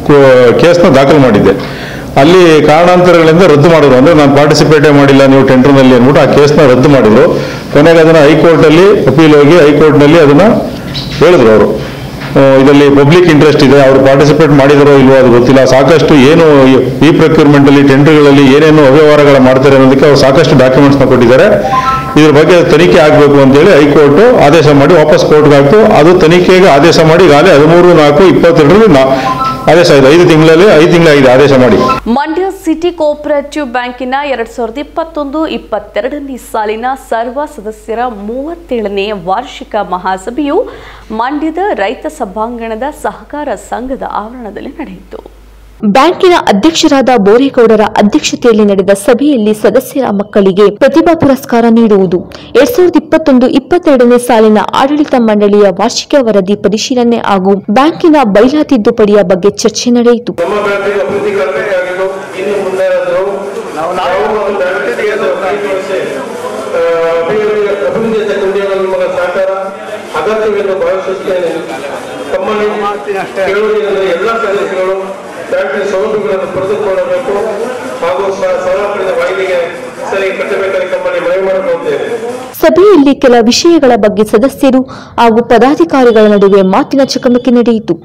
ಕೇಸ್ನ ದಾಖಲು ಮಾಡಿದ್ದೆ ಅಲ್ಲಿ ಕಾರಣಾಂತರಗಳಿಂದ ರದ್ದು ಮಾಡಿದ್ರು ಅಂದ್ರೆ ನಾನು ಪಾರ್ಟಿಸಿಪೇಟೇ ಮಾಡಿಲ್ಲ ನೀವು ಟೆಂಡರ್ನಲ್ಲಿ ಅಂದ್ಬಿಟ್ಟು ಆ ಕೇಸ್ನ ರದ್ದು ಮಾಡಿದ್ರು ಕೊನೆಗೆ ಅದನ್ನ ಹೈಕೋರ್ಟ್ ಅಲ್ಲಿ ಅಪೀಲ್ ಹೋಗಿ ಹೈಕೋರ್ಟ್ ನಲ್ಲಿ ಅದನ್ನ ಹೇಳಿದ್ರು ಅವರು ಇದರಲ್ಲಿ ಪಬ್ಲಿಕ್ ಇಂಟ್ರೆಸ್ಟ್ ಇದೆ ಅವರು ಪಾರ್ಟಿಸಿಪೇಟ್ ಮಾಡಿದಾರೋ ಇಲ್ವೋ ಅದು ಗೊತ್ತಿಲ್ಲ ಸಾಕಷ್ಟು ಏನು ಈ ಪ್ರೊಕ್ಯೂರ್ಮೆಂಟ್ ಅಲ್ಲಿ ಟೆಂಡರ್ಗಳಲ್ಲಿ ಏನೇನು ಅವ್ಯವಹಾರಗಳ ಮಾಡ್ತಾರೆ ಅನ್ನೋದಕ್ಕೆ ಅವರು ಸಾಕಷ್ಟು ಡಾಕ್ಯುಮೆಂಟ್ಸ್ ನ ಕೊಟ್ಟಿದ್ದಾರೆ ಇದ್ರ ಬಗ್ಗೆ ತನಿಖೆ ಆಗಬೇಕು ಅಂತೇಳಿ ಹೈಕೋರ್ಟ್ ಆದೇಶ ಮಾಡಿ ವಾಪಸ್ ಕೋರ್ಟ್ಗೆ ಹಾಕ್ತು ಅದು ತನಿಖೆಗೆ ಆದೇಶ ಮಾಡಿ ಈಗಾಗಲೇ ಹದಿಮೂರು ನಾಲ್ಕು ಇಪ್ಪತ್ತೆರಡರಲ್ಲಿ ನಾ- ಆದೇಶ ಆಗಿದೆ ಐದು ತಿಂಗಳಲ್ಲಿ ಐದು ತಿಂಗಳಾಗಿದೆ ಆದೇಶ ಮಾಡಿ ಮಂಡ್ಯ ಸಿಟಿ ಕೋಆಪರೇಟಿವ್ ಬ್ಯಾಂಕಿನ ಎರಡ್ ಸಾವಿರದ ಇಪ್ಪತ್ತೊಂದು ಇಪ್ಪತ್ತೆರಡನೇ ಸಾಲಿನ ಸರ್ವ ಸದಸ್ಯರ ಮೂವತ್ತೇಳನೇ ವಾರ್ಷಿಕ ಮಹಾಸಭೆಯು ಮಂಡ್ಯದ ರೈತ ಸಭಾಂಗಣದ ಸಹಕಾರ ಸಂಘದ ಆವರಣದಲ್ಲಿ ನಡೆಯಿತು ಬ್ಯಾಂಕಿನ ಅಧ್ಯಕ್ಷರಾದ ಬೋರೇಗೌಡರ ಅಧ್ಯಕ್ಷತೆಯಲ್ಲಿ ನಡೆದ ಸಭೆಯಲ್ಲಿ ಸದಸ್ಯರ ಮಕ್ಕಳಿಗೆ ಪ್ರತಿಭಾ ಪುರಸ್ಕಾರ ನೀಡುವುದು ಎರಡ್ ಸಾವಿರದ ಇಪ್ಪತ್ತೊಂದು ಇಪ್ಪತ್ತೆರಡನೇ ಸಾಲಿನ ಆಡಳಿತ ಮಂಡಳಿಯ ವಾರ್ಷಿಕ ವರದಿ ಪರಿಶೀಲನೆ ಹಾಗೂ ಬ್ಯಾಂಕಿನ ಬೈಲಾ ತಿದ್ದುಪಡಿಯ ಬಗ್ಗೆ ಚರ್ಚೆ ನಡೆಯಿತು ನಮ್ಮ ಬ್ಯಾಂಕಿಗೆ ಅಭಿವೃದ್ಧಿ ಕಲ್ಪನೆಯಾಗಿದ್ದು ಇನ್ನು ಮುಂದೆ ಆದರೂ ನಾವು ಒಂದು ಬ್ಯಾಂಕಿಗೆ ಕೈಗೊಳಿಸಿ, ಆ, ಅಭಿವೃದ್ಧಿ ಅಭಿವೃದ್ಧಿಯ ಚಟುವಟಿಕೆಗಳಲ್ಲಿ ನಿಮಗೆ ಸಹಕಾರ ಅಗತ್ಯವೆಂದು ಭಾವಿಸುತ್ತೇನೆ ತಮ್ಮಲ್ಲಿ ಕೇಳುವುದೇನೆಂದರೆ ಎಲ್ಲ ಸದಸ್ಯರು ಬ್ಯಾಂಕಿನ ಸೌಲಭ್ಯಗಳನ್ನು ಪಡೆದುಕೊಳ್ಳಬೇಕು ಹಾಗೂ ಸ- ಸಾಲ ಪಡೆದ ವಾಯಿದೆಗೆ ಸರಿ ಕಟ್ಟಬೇಕಾಗಿ ತಮ್ಮಲ್ಲಿ ಮನವಿ ಮಾಡಿಕೊಳ್ಳುತ್ತೇನೆ ಸಭೆಯಲ್ಲಿ ಕೆಲ ವಿಷಯಗಳ ಬಗ್ಗೆ ಸದಸ್ಯರು ಹಾಗೂ ಪದಾಧಿಕಾರಿಗಳ ನಡುವೆ ಮಾತಿನ ಚಕಮಕಿ ನಡೆಯಿತು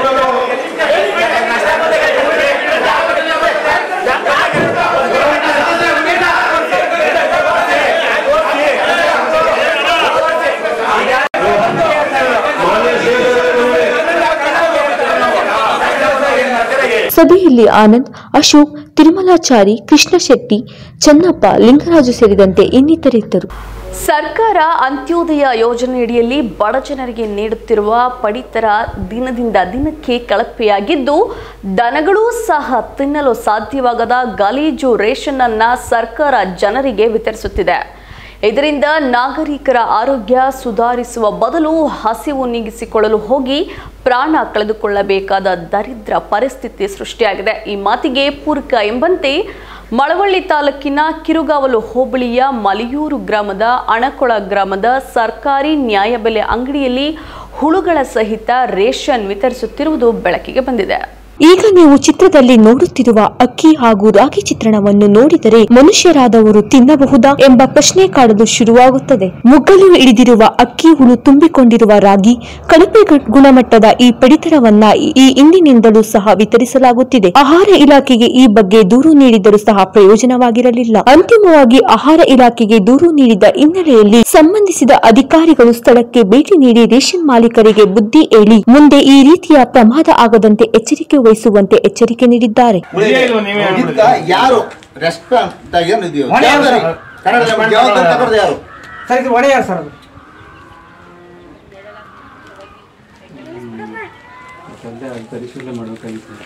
ಸಭೆಯಲ್ಲಿ ಆನಂದ್ ಅಶೋಕ್ ತಿರುಮಲಾಚಾರಿ ಕೃಷ್ಣ ಶೆಟ್ಟಿ ಚನ್ನಪ್ಪ ಲಿಂಗರಾಜು ಸೇರಿದಂತೆ ಇನ್ನಿತರಿದ್ದರು ಸರ್ಕಾರ ಅಂತ್ಯೋದಯ ಯೋಜನೆಯಡಿಯಲ್ಲಿ ಬಡ ಜನರಿಗೆ ನೀಡುತ್ತಿರುವ ಪಡಿತರ ದಿನದಿಂದ ದಿನಕ್ಕೆ ಕಳಪೆಯಾಗಿದ್ದು ದನಗಳೂ ಸಹ ತಿನ್ನಲು ಸಾಧ್ಯವಾಗದ ಗಲೀಜು ರೇಷನ್ ಅನ್ನ ಸರ್ಕಾರ ಜನರಿಗೆ ವಿತರಿಸುತ್ತಿದೆ ಇದರಿಂದ ನಾಗರಿಕರ ಆರೋಗ್ಯ ಸುಧಾರಿಸುವ ಬದಲು ಹಸಿವು ನೀಗಿಸಿಕೊಳ್ಳಲು ಹೋಗಿ ಪ್ರಾಣ ಕಳೆದುಕೊಳ್ಳಬೇಕಾದ ದರಿದ್ರ ಪರಿಸ್ಥಿತಿ ಸೃಷ್ಟಿಯಾಗಿದೆ ಈ ಮಾತಿಗೆ ಪೂರಕ ಎಂಬಂತೆ ಮಳವಳ್ಳಿ ತಾಲೂಕಿನ ಕಿರುಗಾವಲು ಹೋಬಳಿಯ ಮಲಿಯೂರು ಗ್ರಾಮದ ಅಣಕೊಳ ಗ್ರಾಮದ ಸರ್ಕಾರಿ ನ್ಯಾಯಬೆಲೆ ಅಂಗಡಿಯಲ್ಲಿ ಹುಳುಗಳ ಸಹಿತ ರೇಷನ್ ವಿತರಿಸುತ್ತಿರುವುದು ಬೆಳಕಿಗೆ ಬಂದಿದೆ ಈಗ ನೀವು ಚಿತ್ರದಲ್ಲಿ ನೋಡುತ್ತಿರುವ ಅಕ್ಕಿ ಹಾಗೂ ರಾಗಿ ಚಿತ್ರಣವನ್ನು ನೋಡಿದರೆ ಮನುಷ್ಯರಾದವರು ತಿನ್ನಬಹುದಾ ಎಂಬ ಪ್ರಶ್ನೆ ಕಾಡಲು ಶುರುವಾಗುತ್ತದೆ ಮುಗ್ಗಲು ಹಿಡಿದಿರುವ ಅಕ್ಕಿ ಹುಳು ತುಂಬಿಕೊಂಡಿರುವ ರಾಗಿ ಕಳಪೆ ಗ- ಗುಣಮಟ್ಟದ ಈ ಪಡಿತರವನ್ನ ಈ- ಈ ಇಂದಿನಿಂದಲೂ ಸಹ ವಿತರಿಸಲಾಗುತ್ತಿದೆ ಆಹಾರ ಇಲಾಖೆಗೆ ಈ ಬಗ್ಗೆ ದೂರು ನೀಡಿದರೂ ಸಹ ಪ್ರಯೋಜನವಾಗಿರಲಿಲ್ಲ ಅಂತಿಮವಾಗಿ ಆಹಾರ ಇಲಾಖೆಗೆ ದೂರು ನೀಡಿದ ಹಿನ್ನೆಲೆಯಲ್ಲಿ ಸಂಬಂಧಿಸಿದ ಅಧಿಕಾರಿಗಳು ಸ್ಥಳಕ್ಕೆ ಭೇಟಿ ನೀಡಿ ರೇಷನ್ ಮಾಲೀಕರಿಗೆ ಬುದ್ಧಿ ಹೇಳಿ ಮುಂದೆ ಈ ರೀತಿಯ ಪ್ರಮಾದ ಆಗದಂತೆ ಎಚ್ಚರಿಕೆ ವಹಿಸುವಂತೆ ಎಚ್ಚರಿಕೆ ನೀಡಿದ್ದಾರೆ ಇದಕ್ಕ ಯಾರು ರೆಸ್ಪಾನ್ಸ್ ಏನು ಇದೆಯೋ ಹೊಣೆ ಯಾರು ಜವಾಬ್ದಾರಿ ಸರ್? ಕನ್ನಡದಲ್ಲಿ ಜವಾಬ್ದಾರಿ ತಗೊಳ್ಳೋದು ಯಾರು ಸರ್ ಇದು ಹೊಣೆ ಯಾರು ಸರ್ ಅದು ಪರಿಶೀಲನೆ ಮಾಡಬೇಕಾಗಿತ್ತು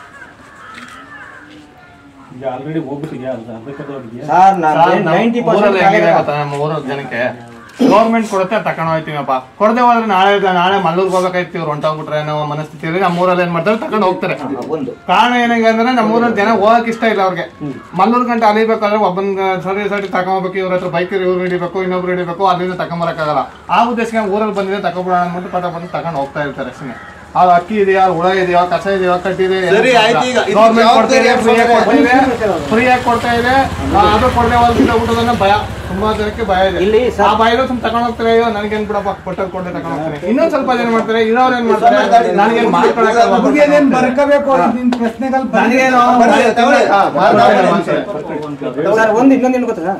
ಈಗ ಆಲ್ರೆಡಿ ಹೋಗ್ಬಿಟ್ಟಿದ್ಯಾ ಅರ್ಧ ಅರ್ಧಕ್ಕದವ್ರಿಗೆ ಸರ್, ನಾನು 90% ಊರಲ್ಲಿ ಹೆಂಗಿದೆ ಕಾಲಿಗೆ- ಗೊತ್ತಾ ನಮ್ಮ ಊರ ಜನಕ್ಕೆ ಗೌರ್ಮೆಂಟ್ ಕೊಡುತ್ತೆ ತಗೊಂಡು ಹೋಗ್ತೀವಪ್ಪ ಕೊಡದೆ ಹೋದ್ರೆ ನಾಳೆ ನಾಳೆ ಮಲ್ಲೂರ್ಗೆ ಹೋಗ್ಬೇಕಾಯ್ತು ಇವ್ರು ಹೊಂಟೋಗ್ಬಿಟ್ರೆ ನಾವು ಮನಸ್ಥಿತಿ ಇರಲಿ ನಮ್ಮ ಊರಲ್ಲಿ ಏನ್ ಮಾಡ್ತಾರೆ ತಗೊಂಡು ಹೋಗ್ತಾರೆ ಕಾರಣ ಏನಾಗ ಅಂದ್ರೆ ನಮ್ಮ ಊರಲ್ಲಿ ಜನ ಹೋಗಕ್ ಇಷ್ಟ ಇಲ್ಲ ಅವ್ರಿಗೆ ಮಲ್ಲೂರ್ ಗಂಟೆ ಅಲಿಬೇಕಾದ್ರೆ ಒಬ್ಬನ ಸರಿ ಸರಿ ತಗೊಂಡ್ಬೇಕು ಇವ್ರ ಹತ್ರ ಬೈಕ್ ಇವ್ರು ಹಿಡಿಬೇಕು ಇನ್ನೊಬ್ರು ಹಿಡಿಬೇಕು ಅಲ್ಲಿಂದ ತಗೊಂಬರಕ್ಕಾಗಲ್ಲ ಆ ಉದ್ದೇಶಕ್ಕೆ ಊರಲ್ಲಿ ಬಂದಿದೆ ತಗೊಂಡ್ಬಿಡೋಣ ಅಂದ್ಬಿಟ್ಟು ಪಟ ಬಂದು ತಗೊಂಡು ಹೋಗ್ತಾ ಇರ್ತಾರೆ ಅಷ್ಟೇ ಆ ಅಕ್ಕಿ ಇದೆಯಾ ಹುಳ ಇದೆಯಾ ಕಸ ಇದೆಯಾ ಕಟ್ಟಿದೆ ಸರಿ, ಆಯ್ತು ಈಗ. ಇದು ಗೌರ್ಮೆಂಟ್ ಕೊಡ್ತಾ ಇದೆ ಜವಾಬ್ದಾರಿ ಫ್ರೀಯಾಗಿ ಕೊಡ್ತಾ ಇದೆ ಯಾರು ಫ್ರೀಯಾಗಿ ಕೊಡ್ತಾ ಇದೆ ಆ, ಅದು ಕೊಡದೆ ಹೋದ್ರೆ ಊಟದನ್ನ ಭಯ ತುಂಬಾ ಜನಕ್ಕೆ ಭಯ ಇದೆ ಆ ಭಯలో ತುಂಬ ತಗೊಂಡ್ ಹೋಗ್ತಾರೆ ಅಯ್ಯೋ ನನಗೇನ್ ಬಿಡಪ್ಪ ಕೊಟ್ಟದ್ ಕೊಟ್ಟೆ ತಗೊಂಡ್ ಹೋಗ್ತಾರೆ ಇನ್ನೊಂದ್ ಸ್ವಲ್ಪ ಜನ ಮಾಡ್ತಾರೆ ಇರೋರು ಏನ್ ಮಾಡ್ತಾರೆ ನನಗೇನ್ ಮಾಡ್ಕೊಳಕ್ಕಾಗಲ್ಲ. ಹುಡುಗಿಯದೇನ್ ಬರ್ಕೋಬೇಕು ನಿನ್ ಪ್ರಶ್ನೆಗಳು ನನಗೇನು ಬರ್ಲಿ, ತಗೊಳ್ಳಿ. ಹಾ, ಮಾಡ್ತಾರೆ, ಮಾಡ್ತಾರೆ. ಸರ್ ಒಂದು ಇನ್ನೊಂದು ಗೊತ್ತಾ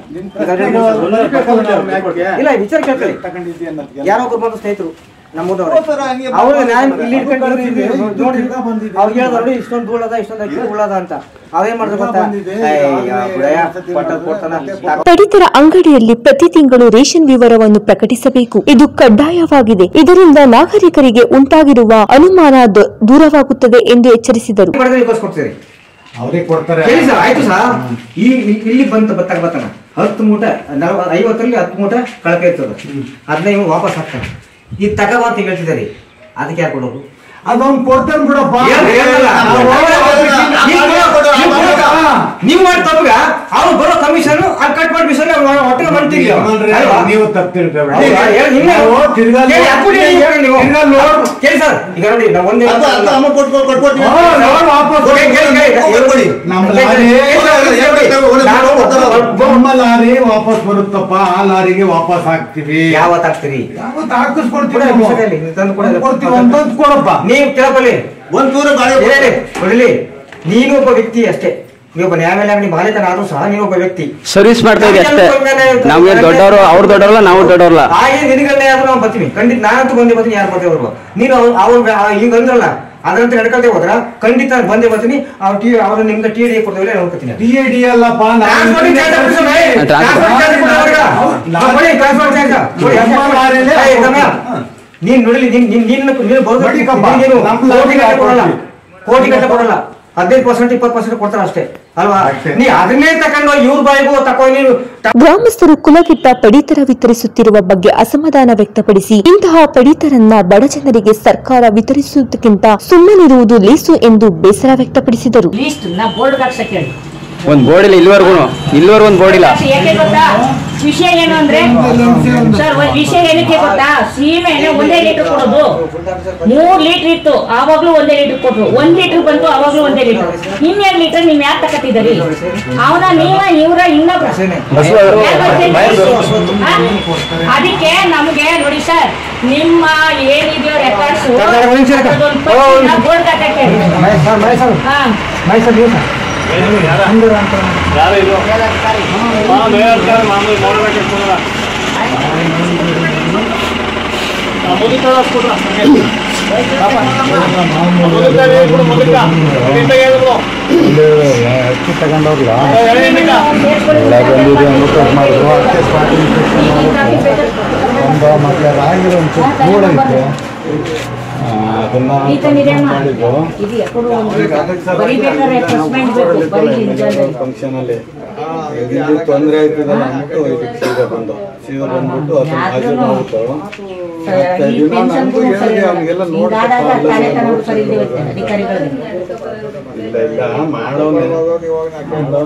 ಇಲ್ಲ ವಿಚಾರ ಕೇಳ್ಕೊಳ್ಳಿ ಯಾರೋ ಒಬ್ರು ಬಂದು ಸ್ನೇಹಿತರು ನಮ್ಮೂರವ್ರು ಅವ್ರಿಗೆ ನ್ಯಾಯ ಇಲ್ಲಿ ಇಟ್ಕೊಂಡು ಕೂತಿದ್ವಿ. ನೋಡಿ ಅವ್ರಿಗೆ ಹೇಳಿದ್ರು ನೋಡಿ ಇಷ್ಟೊಂದು ಧೂಳದ ಇಷ್ಟೊಂದು ಅಕ್ಕಿ ಉಳ್ಳದ ಅಂತ ಅವೇನ್ ಮಾಡಿದ್ರು ಗೊತ್ತಾ ಅಯ್ಯ, ಬಿಡಯ್ಯ, ಕೊಟ್ಟದ್ ಕೊಡ್ತಾನ. ತಗೋ. ಪಡಿತರ ಅಂಗಡಿಯಲ್ಲಿ ಪ್ರತಿ ತಿಂಗಳು ರೇಷನ್ ವಿವರವನ್ನು ಪ್ರಕಟಿಸಬೇಕು ಇದು ಕಡ್ಡಾಯವಾಗಿದೆ ಇದರಿಂದ ನಾಗರಿಕರಿಗೆ ಉಂಟಾಗಿರುವ ಅನುಮಾನ ದ- ದೂರವಾಗುತ್ತದೆ ಎಂದು ಎಚ್ಚರಿಸಿದರು ಮಾಡಿದ್ರೆ ನೀವು ಕೊಡ್ತೀರಿ ಅವ್ರಿಗೆ ಕೊಡ್ತಾರೆ ಹೇಳಿ ಸರ್ ಆಯ್ತು ಸರ್ ಈ ಈ- ಇಲ್ಲಿ ಬಂತ ಬತ್ತಾಗ ಬತ್ತಾನ ಹತ್ತು ಮೂಟ ನಲ್ವ ಐವತ್ತರಲ್ಲಿ ಹತ್ತು ಮೂಟ ಕಳಪೆ ಇರ್ತದೆ ಅದನ್ನ ಇವ್ ವಾಪಸ್ ಹಾಕ್ತಾನೆ ಈ ತಗೋ ಅಂತ ಹೇಳ್ತಿದ್ದಾರೆ ಅದಕ್ಕೆ ಯಾರು ಕೊಡೋದು ಅದೊಂದು ಕೊಡ್ತಾನೆ ಬಿಡಪ್ಪ ಏನ್ ಹೇಳಲ್ಲ. ನಾವು ನೀವು ಮಾಡಿ ತಪ್ಪಗ ಅವ್ರು ಬರೋ ಕಮಿಷನ್ ಅಲ್ಲಿ ಕಟ್ ಮಾಡಿ ಬಿಸಲ್ಲಿ ಒಟ್ಟಿಗೆ ಮಾಡ್ತೀವಿ ಯಜಮಾನ್ರೆ, ನೀವು ತಪ್ಪು ತಿಳ್ಕೊಬೇಡಿ. ಹೌದಾ? ಹೇಳಿ, ನಿನ್ನೆ- ನಾವು ತಿರ್ಗಾ ಕೇಳಿ, ಹಾಕ್ಬಿಡಿ, ಹೇಳಿ ನೀವು. ತಿರ್ಗಾ ಲೋಡ್- ಕೇಳಿ ಸರ್ ಈಗ ನೋಡಿ ನಾವು ಒಂದೇ ಅದು ಅದು amount ಕೊಟ್ಕೊ- ಕೊಟ್ಕೊಡ್ತೀವಿ. ಹಾ, ಲೋಡ್ ವಾಪಸ್ ಕೇಳಿ, ಕೇಳಿ, ಕೇಳಿ. ಕೊಟ್ಕೊಡಿ. ನಮ್ಮ ಕೇಳಿ, ಲಾರಿ ಕೇಳಿ, ಕೇಳಿ, ಕೇಳಿ. ನಾನು ನಮ್ಮ ಲಾರಿ ವಾಪಸ್ ಬರುತ್ತಪ್ಪ ಆ ಲಾರಿಗೆ ವಾಪಸ್ ಹಾಕ್ತಿವಿ ಯಾವತ್ತು ಹಾಕ್ತೀರಿ ಯಾವತ್ತು ಹಾಕಿಸ್ಕೊಡ್ತೀವಿ ಕೊಡಿ, ನಾವು. ಬಿಸಿಲಲ್ಲಿ, ನೀವು ತಂದು ಕೊಡಿ. ಕೊಡ್ತೀವಿ ಅಂತಂದ್ ಕೊಡಪ್ಪ ನೀವು ಕೇಳಬಲ್ಲಿ ಒಂದ್ ಚೂರು ಗಾಳಿ ಹೇಳಿ ಕೊಡಲಿ ನೀನು ಒಬ್ಬ ವ್ಯಕ್ತಿ ಅಷ್ಟೇ ನೀವೊಬ್ಬ ನ್ಯಾಯಾಲಯ ಅಂಗಡಿ ಮಾಲೀಕನ ಆದ್ರೂ ಸಹ ನೀನು ಒಬ್ಬ ವ್ಯಕ್ತಿ ಸರ್ವಿಸ್ ಮಾಡ್ತಾ ಇದೆ ಅಷ್ಟೇ ನಮ್ಗೆ ದೊಡ್ಡವರು ಅವ್ರು ದೊಡ್ಡವರಲ್ಲ ನಾವು ದೊಡ್ಡವರಲ್ಲ ಹಾಗೆ ನಿನಗಲ್ಲೇ ಆದ್ರೂ ನಾವು ಬರ್ತೀವಿ ಖಂಡಿತ ನಾನಂತೂ ಬಂದೇ ಬರ್ತೀನಿ ಯಾರು ಬರ್ತೀವಿ ಅವ್ರು ನೀನು ಅವ್ರು ಅವ್ರು ಈಗ ಅಂದ್ರಲ್ಲ ಅದ್ರಂತ ನಡ್ಕೊಳ್ತೇ ಹೋದ್ರ ಖಂಡಿತ ನಾನ್ ಬಂದೇ ಬರ್ತೀನಿ ಅವ್ರ ಟಿ ಅವ್ರು ನಿಮ್ಗೆ ಟಿ ಡಿ ಕೊಡ್ತೀವಿ ನೋಡ್ಕೊತೀನಿ ಡಿ ಎ ಡಿ ಅಲ್ಲಪ್ಪ ನಾವು ನೀನ್ ನೋಡಲಿ ನೀನ್ ನೀನ್ ನೀನ್ ನೀನು ಬರೋದು ನೋಡಿಕಪ್ಪ, ನೀನು ನಮ್ಮ ಕೋಟಿ ಗಟ್ಟಲೆ ಕೊಡಲ್ಲ ಕೊಡ್ತೀವಿ. ಕೋಟಿ ಗಟ್ಟಲೆ ಕೊಡಲ್ಲ ಹದಿನೈದು ಪರ್ಸೆಂಟ್ ಇಪ್ಪತ್ತು ಪರ್ಸೆಂಟ್ ಕೊಡ್ತಾರೆ ಅಷ್ಟೇ ಅಲ್ವಾ ನೀ ಅದನ್ನೇ ತಕೊಂಡು ಇವ್ರ ಬಾಯಿಗೂ ತಕೋ ನೀನು ಗ್ರಾಮಸ್ಥರು ಕುಲಗಿಟ್ಟ ಪಡಿತರ ವಿತರಿಸುತ್ತಿರುವ ಬಗ್ಗೆ ಅಸಮಾಧಾನ ವ್ಯಕ್ತಪಡಿಸಿ ಇಂತಹ ಪಡಿತರನ್ನ ಬಡ ಜನರಿಗೆ ಸರ್ಕಾರ ವಿತರಿಸುವುದಕ್ಕಿಂತ ಸುಮ್ಮನಿರುವುದು ಲೇಸು ಎಂದು ಬೇಸರ ವ್ಯಕ್ತಪಡಿಸಿದರು ಲೀಸ್ಟ್ ನಾ ಬೋರ್ಡ್ ಹಾಕ್ಸಕ್ಕೆ ಹೇಳಿ ಒಂದ್ ಬೋರ್ಡ್ ಇಲ್ಲ ಇಲ್ಲಿವರೆಗೂ ಇಲ್ಲಿವರೆಗೂ ಒಂದ್ ಬೋರ್ಡ್ ಇಲ್ಲ ಯಾಕೆ ಗೊತ್ತಾ ವಿಷಯ ಏನು ಅಂದ್ರೆ ಸರ್ ಒಂದ್ ವಿಷಯ ಏನಕ್ಕೆ ಗೊತ್ತಾ ಸೀಮೆ ಎಣ್ಣೆ ಒಂದೇ ಲೀಟರ್ ಕೊಡೋದು ಮೂರ್ ಲೀಟರ್ ಇತ್ತು ಆವಾಗ್ಲೂ ಒಂದೇ ಲೀಟರ್ ಕೊಟ್ರು ಒಂದ್ ಲೀಟರ್ ಬಂತು ಆವಾಗ್ಲೂ ಒಂದೇ ಲೀಟರ್ ಇನ್ನೆರಡು ಲೀಟರ್ ನೀವ್ ಯಾಕೆ ತಕತಿದ್ದೀರಿ ಅವನ ನೀವ ಇವ್ರ ಇನ್ನೊಬ್ರ ಯಾಕ್ ಗೊತ್ತಿಲ್ಲ? ಹಾ? ಅದಕ್ಕೆ ನಮ್ಗೆ ನೋಡಿ ಸರ್ ನಿಮ್ಮ ಏನಿದೆಯೋ ರೆಕಾರ್ಡ್ಸ್ ಬೋರ್ಡ್ ಹಾಕಕ್ಕೆ ಹಾ ಯಾರು ಇದು ಮಾ ಮೇಯರ್ ಸರ್ ಮಾಮೂಲಿ ನೋಡ್ಬೇಕು ಕೊಡಲ್ಲ ಮುದುಕ ಕೊಡ್ರ ಮುದುಕ ಹೇಳ್ಬಿಡು ಮುದುಕ ಮುದುಕ ಹೇಳ್ಬಿಡು ಅಕ್ಕಿ ತಗೊಂಡೋಗ್ಲಾ ಒಳಗೆ ಬಂದಿದೆ ಅಂದ್ಬಿಟ್ಟು ಅದ್ ಮಾಡಿದ್ರು ಅದಕ್ಕೆ ಸ್ಪಾಟ್ ಒಂದು ಮತ್ತೆ ರಾಗಿ ಒಂದು ಸ್ವಲ್ಪ ಧೂಳು ಐತೆ ಆ, ಅದನ್ನ ಮಾಡಿದ್ರು ಫಂಕ್ಷನ್ ಅಲ್ಲಿ ಇಲ್ಲಿ ತೊಂದರೆ ಆಯ್ತದಲ್ಲ ಅಂದ್ಬಿಟ್ಟು ಇದಕ್ಕೆ ಸೀದಾ ಬಂದು ಸೀದಾ ಬಂದ್ಬಿಟ್ಟು ಅದನ್ನ ಹಾಜರು ಮಾಡ್ಬಿಟ್ಟು ಮತ್ತೆ ದಿನ ನನ್ಗೂ ಹೇಳಿದೆ ಅವ್ನಿಗೆಲ್ಲ ನೋಡ್ಬೇಕು ಇಲ್ಲ ಇಲ್ಲ ಮಾಡೋನೆ ಮಾಡೋನೆ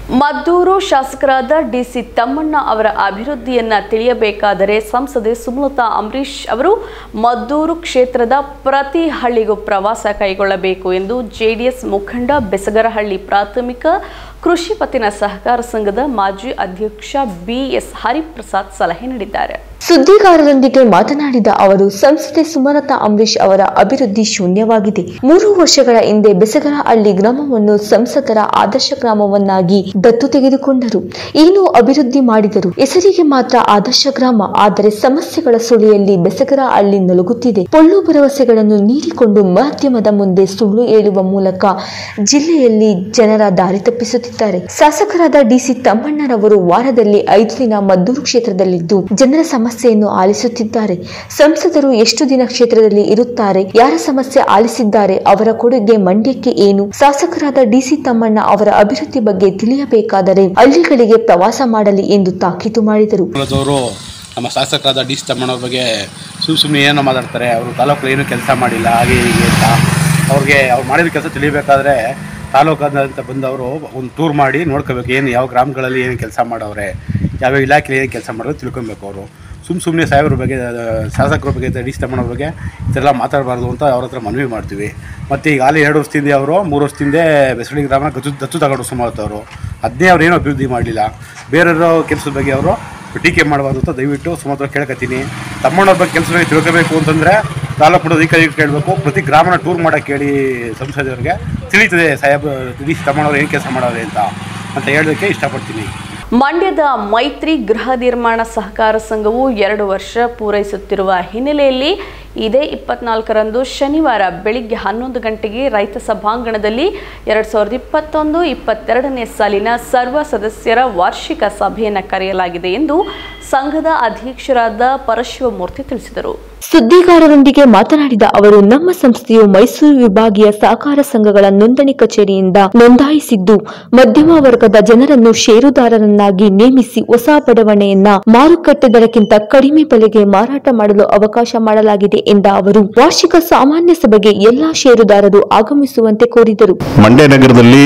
ಮದ್ದೂರು ಶಾಸಕರಾದ ಡಿಸಿ ತಮ್ಮಣ್ಣ ಅವರ ಅಭಿವೃದ್ಧಿಯನ್ನ ತಿಳಿಯಬೇಕಾದರೆ ಸಂಸದೆ ಸುಮಲತಾ ಅಂಬರೀಶ್ ಅವರು ಮದ್ದೂರು ಕ್ಷೇತ್ರದ ಪ್ರತಿ ಹಳ್ಳಿಗೂ ಪ್ರವಾಸ ಕೈಗೊಳ್ಳಬೇಕು ಎಂದು ಜೆಡಿಎಸ್ ಮುಖಂಡ ಬೆಸಗರಹಳ್ಳಿ ಪ್ರಾಥಮಿಕ ಕೃಷಿ ಪತ್ತಿನ ಸಹಕಾರ ಸಂಘದ ಮಾಜಿ ಅಧ್ಯಕ್ಷ ಬಿಎಸ್ ಹರಿಪ್ರಸಾದ್ ಸಲಹೆ ನೀಡಿದ್ದಾರೆ ಸುದ್ದಿಗಾರರೊಂದಿಗೆ ಮಾತನಾಡಿದ ಅವರು ಸಂಸದೆ ಸುಮಲತಾ ಅಂಬರೀಶ್ ಅವರ ಅಭಿವೃದ್ಧಿ ಶೂನ್ಯವಾಗಿದೆ ಮೂರು ವರ್ಷಗಳ ಹಿಂದೆ ಬೆಸಗರಹಳ್ಳಿ ಗ್ರಾಮವನ್ನು ಸಂಸದರ ಆದರ್ಶ ಗ್ರಾಮವನ್ನಾಗಿ ದತ್ತು ತೆಗೆದುಕೊಂಡರು ಏನು ಅಭಿವೃದ್ಧಿ ಮಾಡಿದರು ಹೆಸರಿಗೆ ಮಾತ್ರ ಆದರ್ಶ ಗ್ರಾಮ ಆದರೆ ಸಮಸ್ಯೆಗಳ ಸುಳಿಯಲ್ಲಿ ಬೆಸಗರಹಳ್ಳಿ ನಲುಗುತ್ತಿದೆ ಪೊಳ್ಳು ಭರವಸೆಗಳನ್ನು ನೀಡಿಕೊಂಡು ಮಾಧ್ಯಮದ ಮುಂದೆ ಸುಳ್ಳು ಹೇಳುವ ಮೂಲಕ ಜಿಲ್ಲೆಯಲ್ಲಿ ಜನರ ದಾರಿ ತಪ್ಪಿಸುತ್ತಿದ್ದಾರೆ ಶಾಸಕರಾದ ಡಿಸಿ ತಮ್ಮಣ್ಣರವರು ವಾರದಲ್ಲಿ ಐದು ದಿನ ಮದ್ದೂರು ಕ್ಷೇತ್ರದಲ್ಲಿದ್ದು ಜನರ ಸಮಸ್ಯೆಯನ್ನು ಆಲಿಸುತ್ತಿದ್ದಾರೆ ಸಂಸದರು ಎಷ್ಟು ದಿನ ಕ್ಷೇತ್ರದಲ್ಲಿ ಇರುತ್ತಾರೆ ಯಾರ ಸಮಸ್ಯೆ ಆಲಿಸಿದ್ದಾರೆ ಅವರ ಕೊಡುಗೆ ಮಂಡ್ಯಕ್ಕೆ ಏನು ಶಾಸಕರಾದ ಡಿಸಿ ತಮ್ಮಣ್ಣ ಅವರ ಅಭಿವೃದ್ಧಿ ಬಗ್ಗೆ ತಿಳಿಯಬೇಕಾದರೆ ಹಳ್ಳಿಗಳಿಗೆ ಪ್ರವಾಸ ಮಾಡಲಿ ಎಂದು ತಾಕೀತು ಮಾಡಿದರು ಅವರು ನಮ್ಮ ಶಾಸಕರಾದ ಡಿ ಸಿ ತಮ್ಮಣ್ಣವ್ರ ಬಗ್ಗೆ ಸುಮ್ಮ ಸುಮ್ಮನೆ ಏನೋ ಮಾತಾಡ್ತಾರೆ ಅವರು ತಾಲೂಕಲ್ಲಿ ಏನೂ ಕೆಲಸ ಮಾಡಿಲ್ಲ ಹಾಗೆ ಹೀಗೆ ಅಂತ ಅವ್ರಿಗೆ ಅವ್ರು ಮಾಡಿದ ಕೆಲಸ ತಿಳಿಬೇಕಾದ್ರೆ ತಾಲೂಕಾದಂತ ಬಂದವರು ಒಂದು ಟೂರ್ ಮಾಡಿ ನೋಡ್ಕೋಬೇಕು ಏನು ಯಾವ ಗ್ರಾಮಗಳಲ್ಲಿ ಏನು ಕೆಲಸ ಮಾಡವ್ರೆ ಯಾವ ಇಲಾಖೆಯಲ್ಲಿ ಏನು ಕೆಲಸ ಮಾಡೋದು ತಿಳ್ಕೊಬೇಕು ಅವರು ಸುಮ್ಮ ಸುಮ್ಮನೆ ಸಾಹೇಬ್ರ ಬಗ್ಗೆ ಆ, ಶಾಸಕರ ಬಗ್ಗೆ ಡಿ ಸಿ ತಮ್ಮಣ್ಣವ್ರ ಬಗ್ಗೆ ಇದೆಲ್ಲ ಮಾತಾಡಬಾರ್ದು ಅಂತ ಅವ್ರ ಹತ್ರ ಮನವಿ ಮಾಡ್ತೀವಿ ಮತ್ತು ಈಗ ಅಲ್ಲಿ ಎರಡು ವರ್ಷದಿಂದ ಅವರು ಮೂರು ವರ್ಷದಿಂದ ಬೆಸಳಿ ಗ್ರಾಮ ದತ್ತು ದತ್ತು ತಗೊಂಡು ಸುಮಾರು ಅವರು ಅದನ್ನೇ ಅವ್ರು ಏನೂ ಅಭಿವೃದ್ಧಿ ಮಾಡಲಿಲ್ಲ ಬೇರೆಯವ್ರ ಕೆಲಸದ ಬಗ್ಗೆ ಅವರು ಟೀಕೆ ಮಾಡಬಾರ್ದು ಅಂತ ದಯವಿಟ್ಟು ಸುಮಾರು ಕೇಳ್ಕೊತೀನಿ ತಮ್ಮಣ್ಣವ್ರ ಬಗ್ಗೆ ಕೆಲಸ ಬಗ್ಗೆ ತಿಳ್ಕೋಬೇಕು ಅಂತಂದರೆ ತಾಲೂಕು ಮಟ್ಟದ ಅಧಿಕಾರಿಗಳು ಕೇಳಬೇಕು ಪ್ರತಿ ಗ್ರಾಮನ ಟೂರ್ ಮಾಡೋಕ್ಕೆ ಹೇಳಿ ಸಂಸದವ್ರಿಗೆ ತಿಳಿತದೆ ಸಾಹೇಬ್ ಡಿ ಸಿ ತಮ್ಮಣ್ಣವ್ರು ಏನು ಕೆಲಸ ಮಾಡೋರೆ ಅಂತ ಅಂತ ಹೇಳೋದಕ್ಕೆ ಇಷ್ಟಪಡ್ತೀನಿ ಮಂಡ್ಯದ ಮೈತ್ರಿ ಗೃಹ ನಿರ್ಮಾಣ ಸಹಕಾರ ಸಂಘವು ಎರಡು ವರ್ಷ ಪೂರೈಸುತ್ತಿರುವ ಹಿನ್ನೆಲೆಯಲ್ಲಿ ಇದೇ ಇಪ್ಪತ್ನಾಲ್ಕರಂದು ಶನಿವಾರ ಬೆಳಿಗ್ಗೆ ಹನ್ನೊಂದು ಗಂಟೆಗೆ ರೈತ ಸಭಾಂಗಣದಲ್ಲಿ ಎರಡ್ ಸಾವಿರದ ಇಪ್ಪತ್ತೊಂದು ಇಪ್ಪತ್ತೆರಡನೇ ಸಾಲಿನ ಸರ್ವ ಸದಸ್ಯರ ವಾರ್ಷಿಕ ಸಭೆಯನ್ನು ಕರೆಯಲಾಗಿದೆ ಎಂದು ಸಂಘದ ಅಧ್ಯಕ್ಷರಾದ ಪರಶಿವಮೂರ್ತಿ ತಿಳಿಸಿದರು ಸುದ್ದಿಗಾರರೊಂದಿಗೆ ಮಾತನಾಡಿದ ಅವರು ನಮ್ಮ ಸಂಸ್ಥೆಯು ಮೈಸೂರು ವಿಭಾಗೀಯ ಸಹಕಾರ ಸಂಘಗಳ ನೋಂದಣಿ ಕಚೇರಿಯಿಂದ ನೋಂದಾಯಿಸಿದ್ದು ಮಧ್ಯಮ ವರ್ಗದ ಜನರನ್ನು ಷೇರುದಾರರನ್ನಾಗಿ ನೇಮಿಸಿ ಹೊಸ ಬಡವಣೆಯನ್ನ ಮಾರುಕಟ್ಟೆ ದರಕ್ಕಿಂತ ಕಡಿಮೆ ಬೆಲೆಗೆ ಮಾರಾಟ ಮಾಡಲು ಅವಕಾಶ ಮಾಡಲಾಗಿದೆ ಎಂದ ಅವರು ವಾರ್ಷಿಕ ಸಾಮಾನ್ಯ ಸಭೆಗೆ ಎಲ್ಲಾ ಷೇರುದಾರರು ಆಗಮಿಸುವಂತೆ ಕೋರಿದರು ಮಂಡ್ಯ ನಗರದಲ್ಲಿ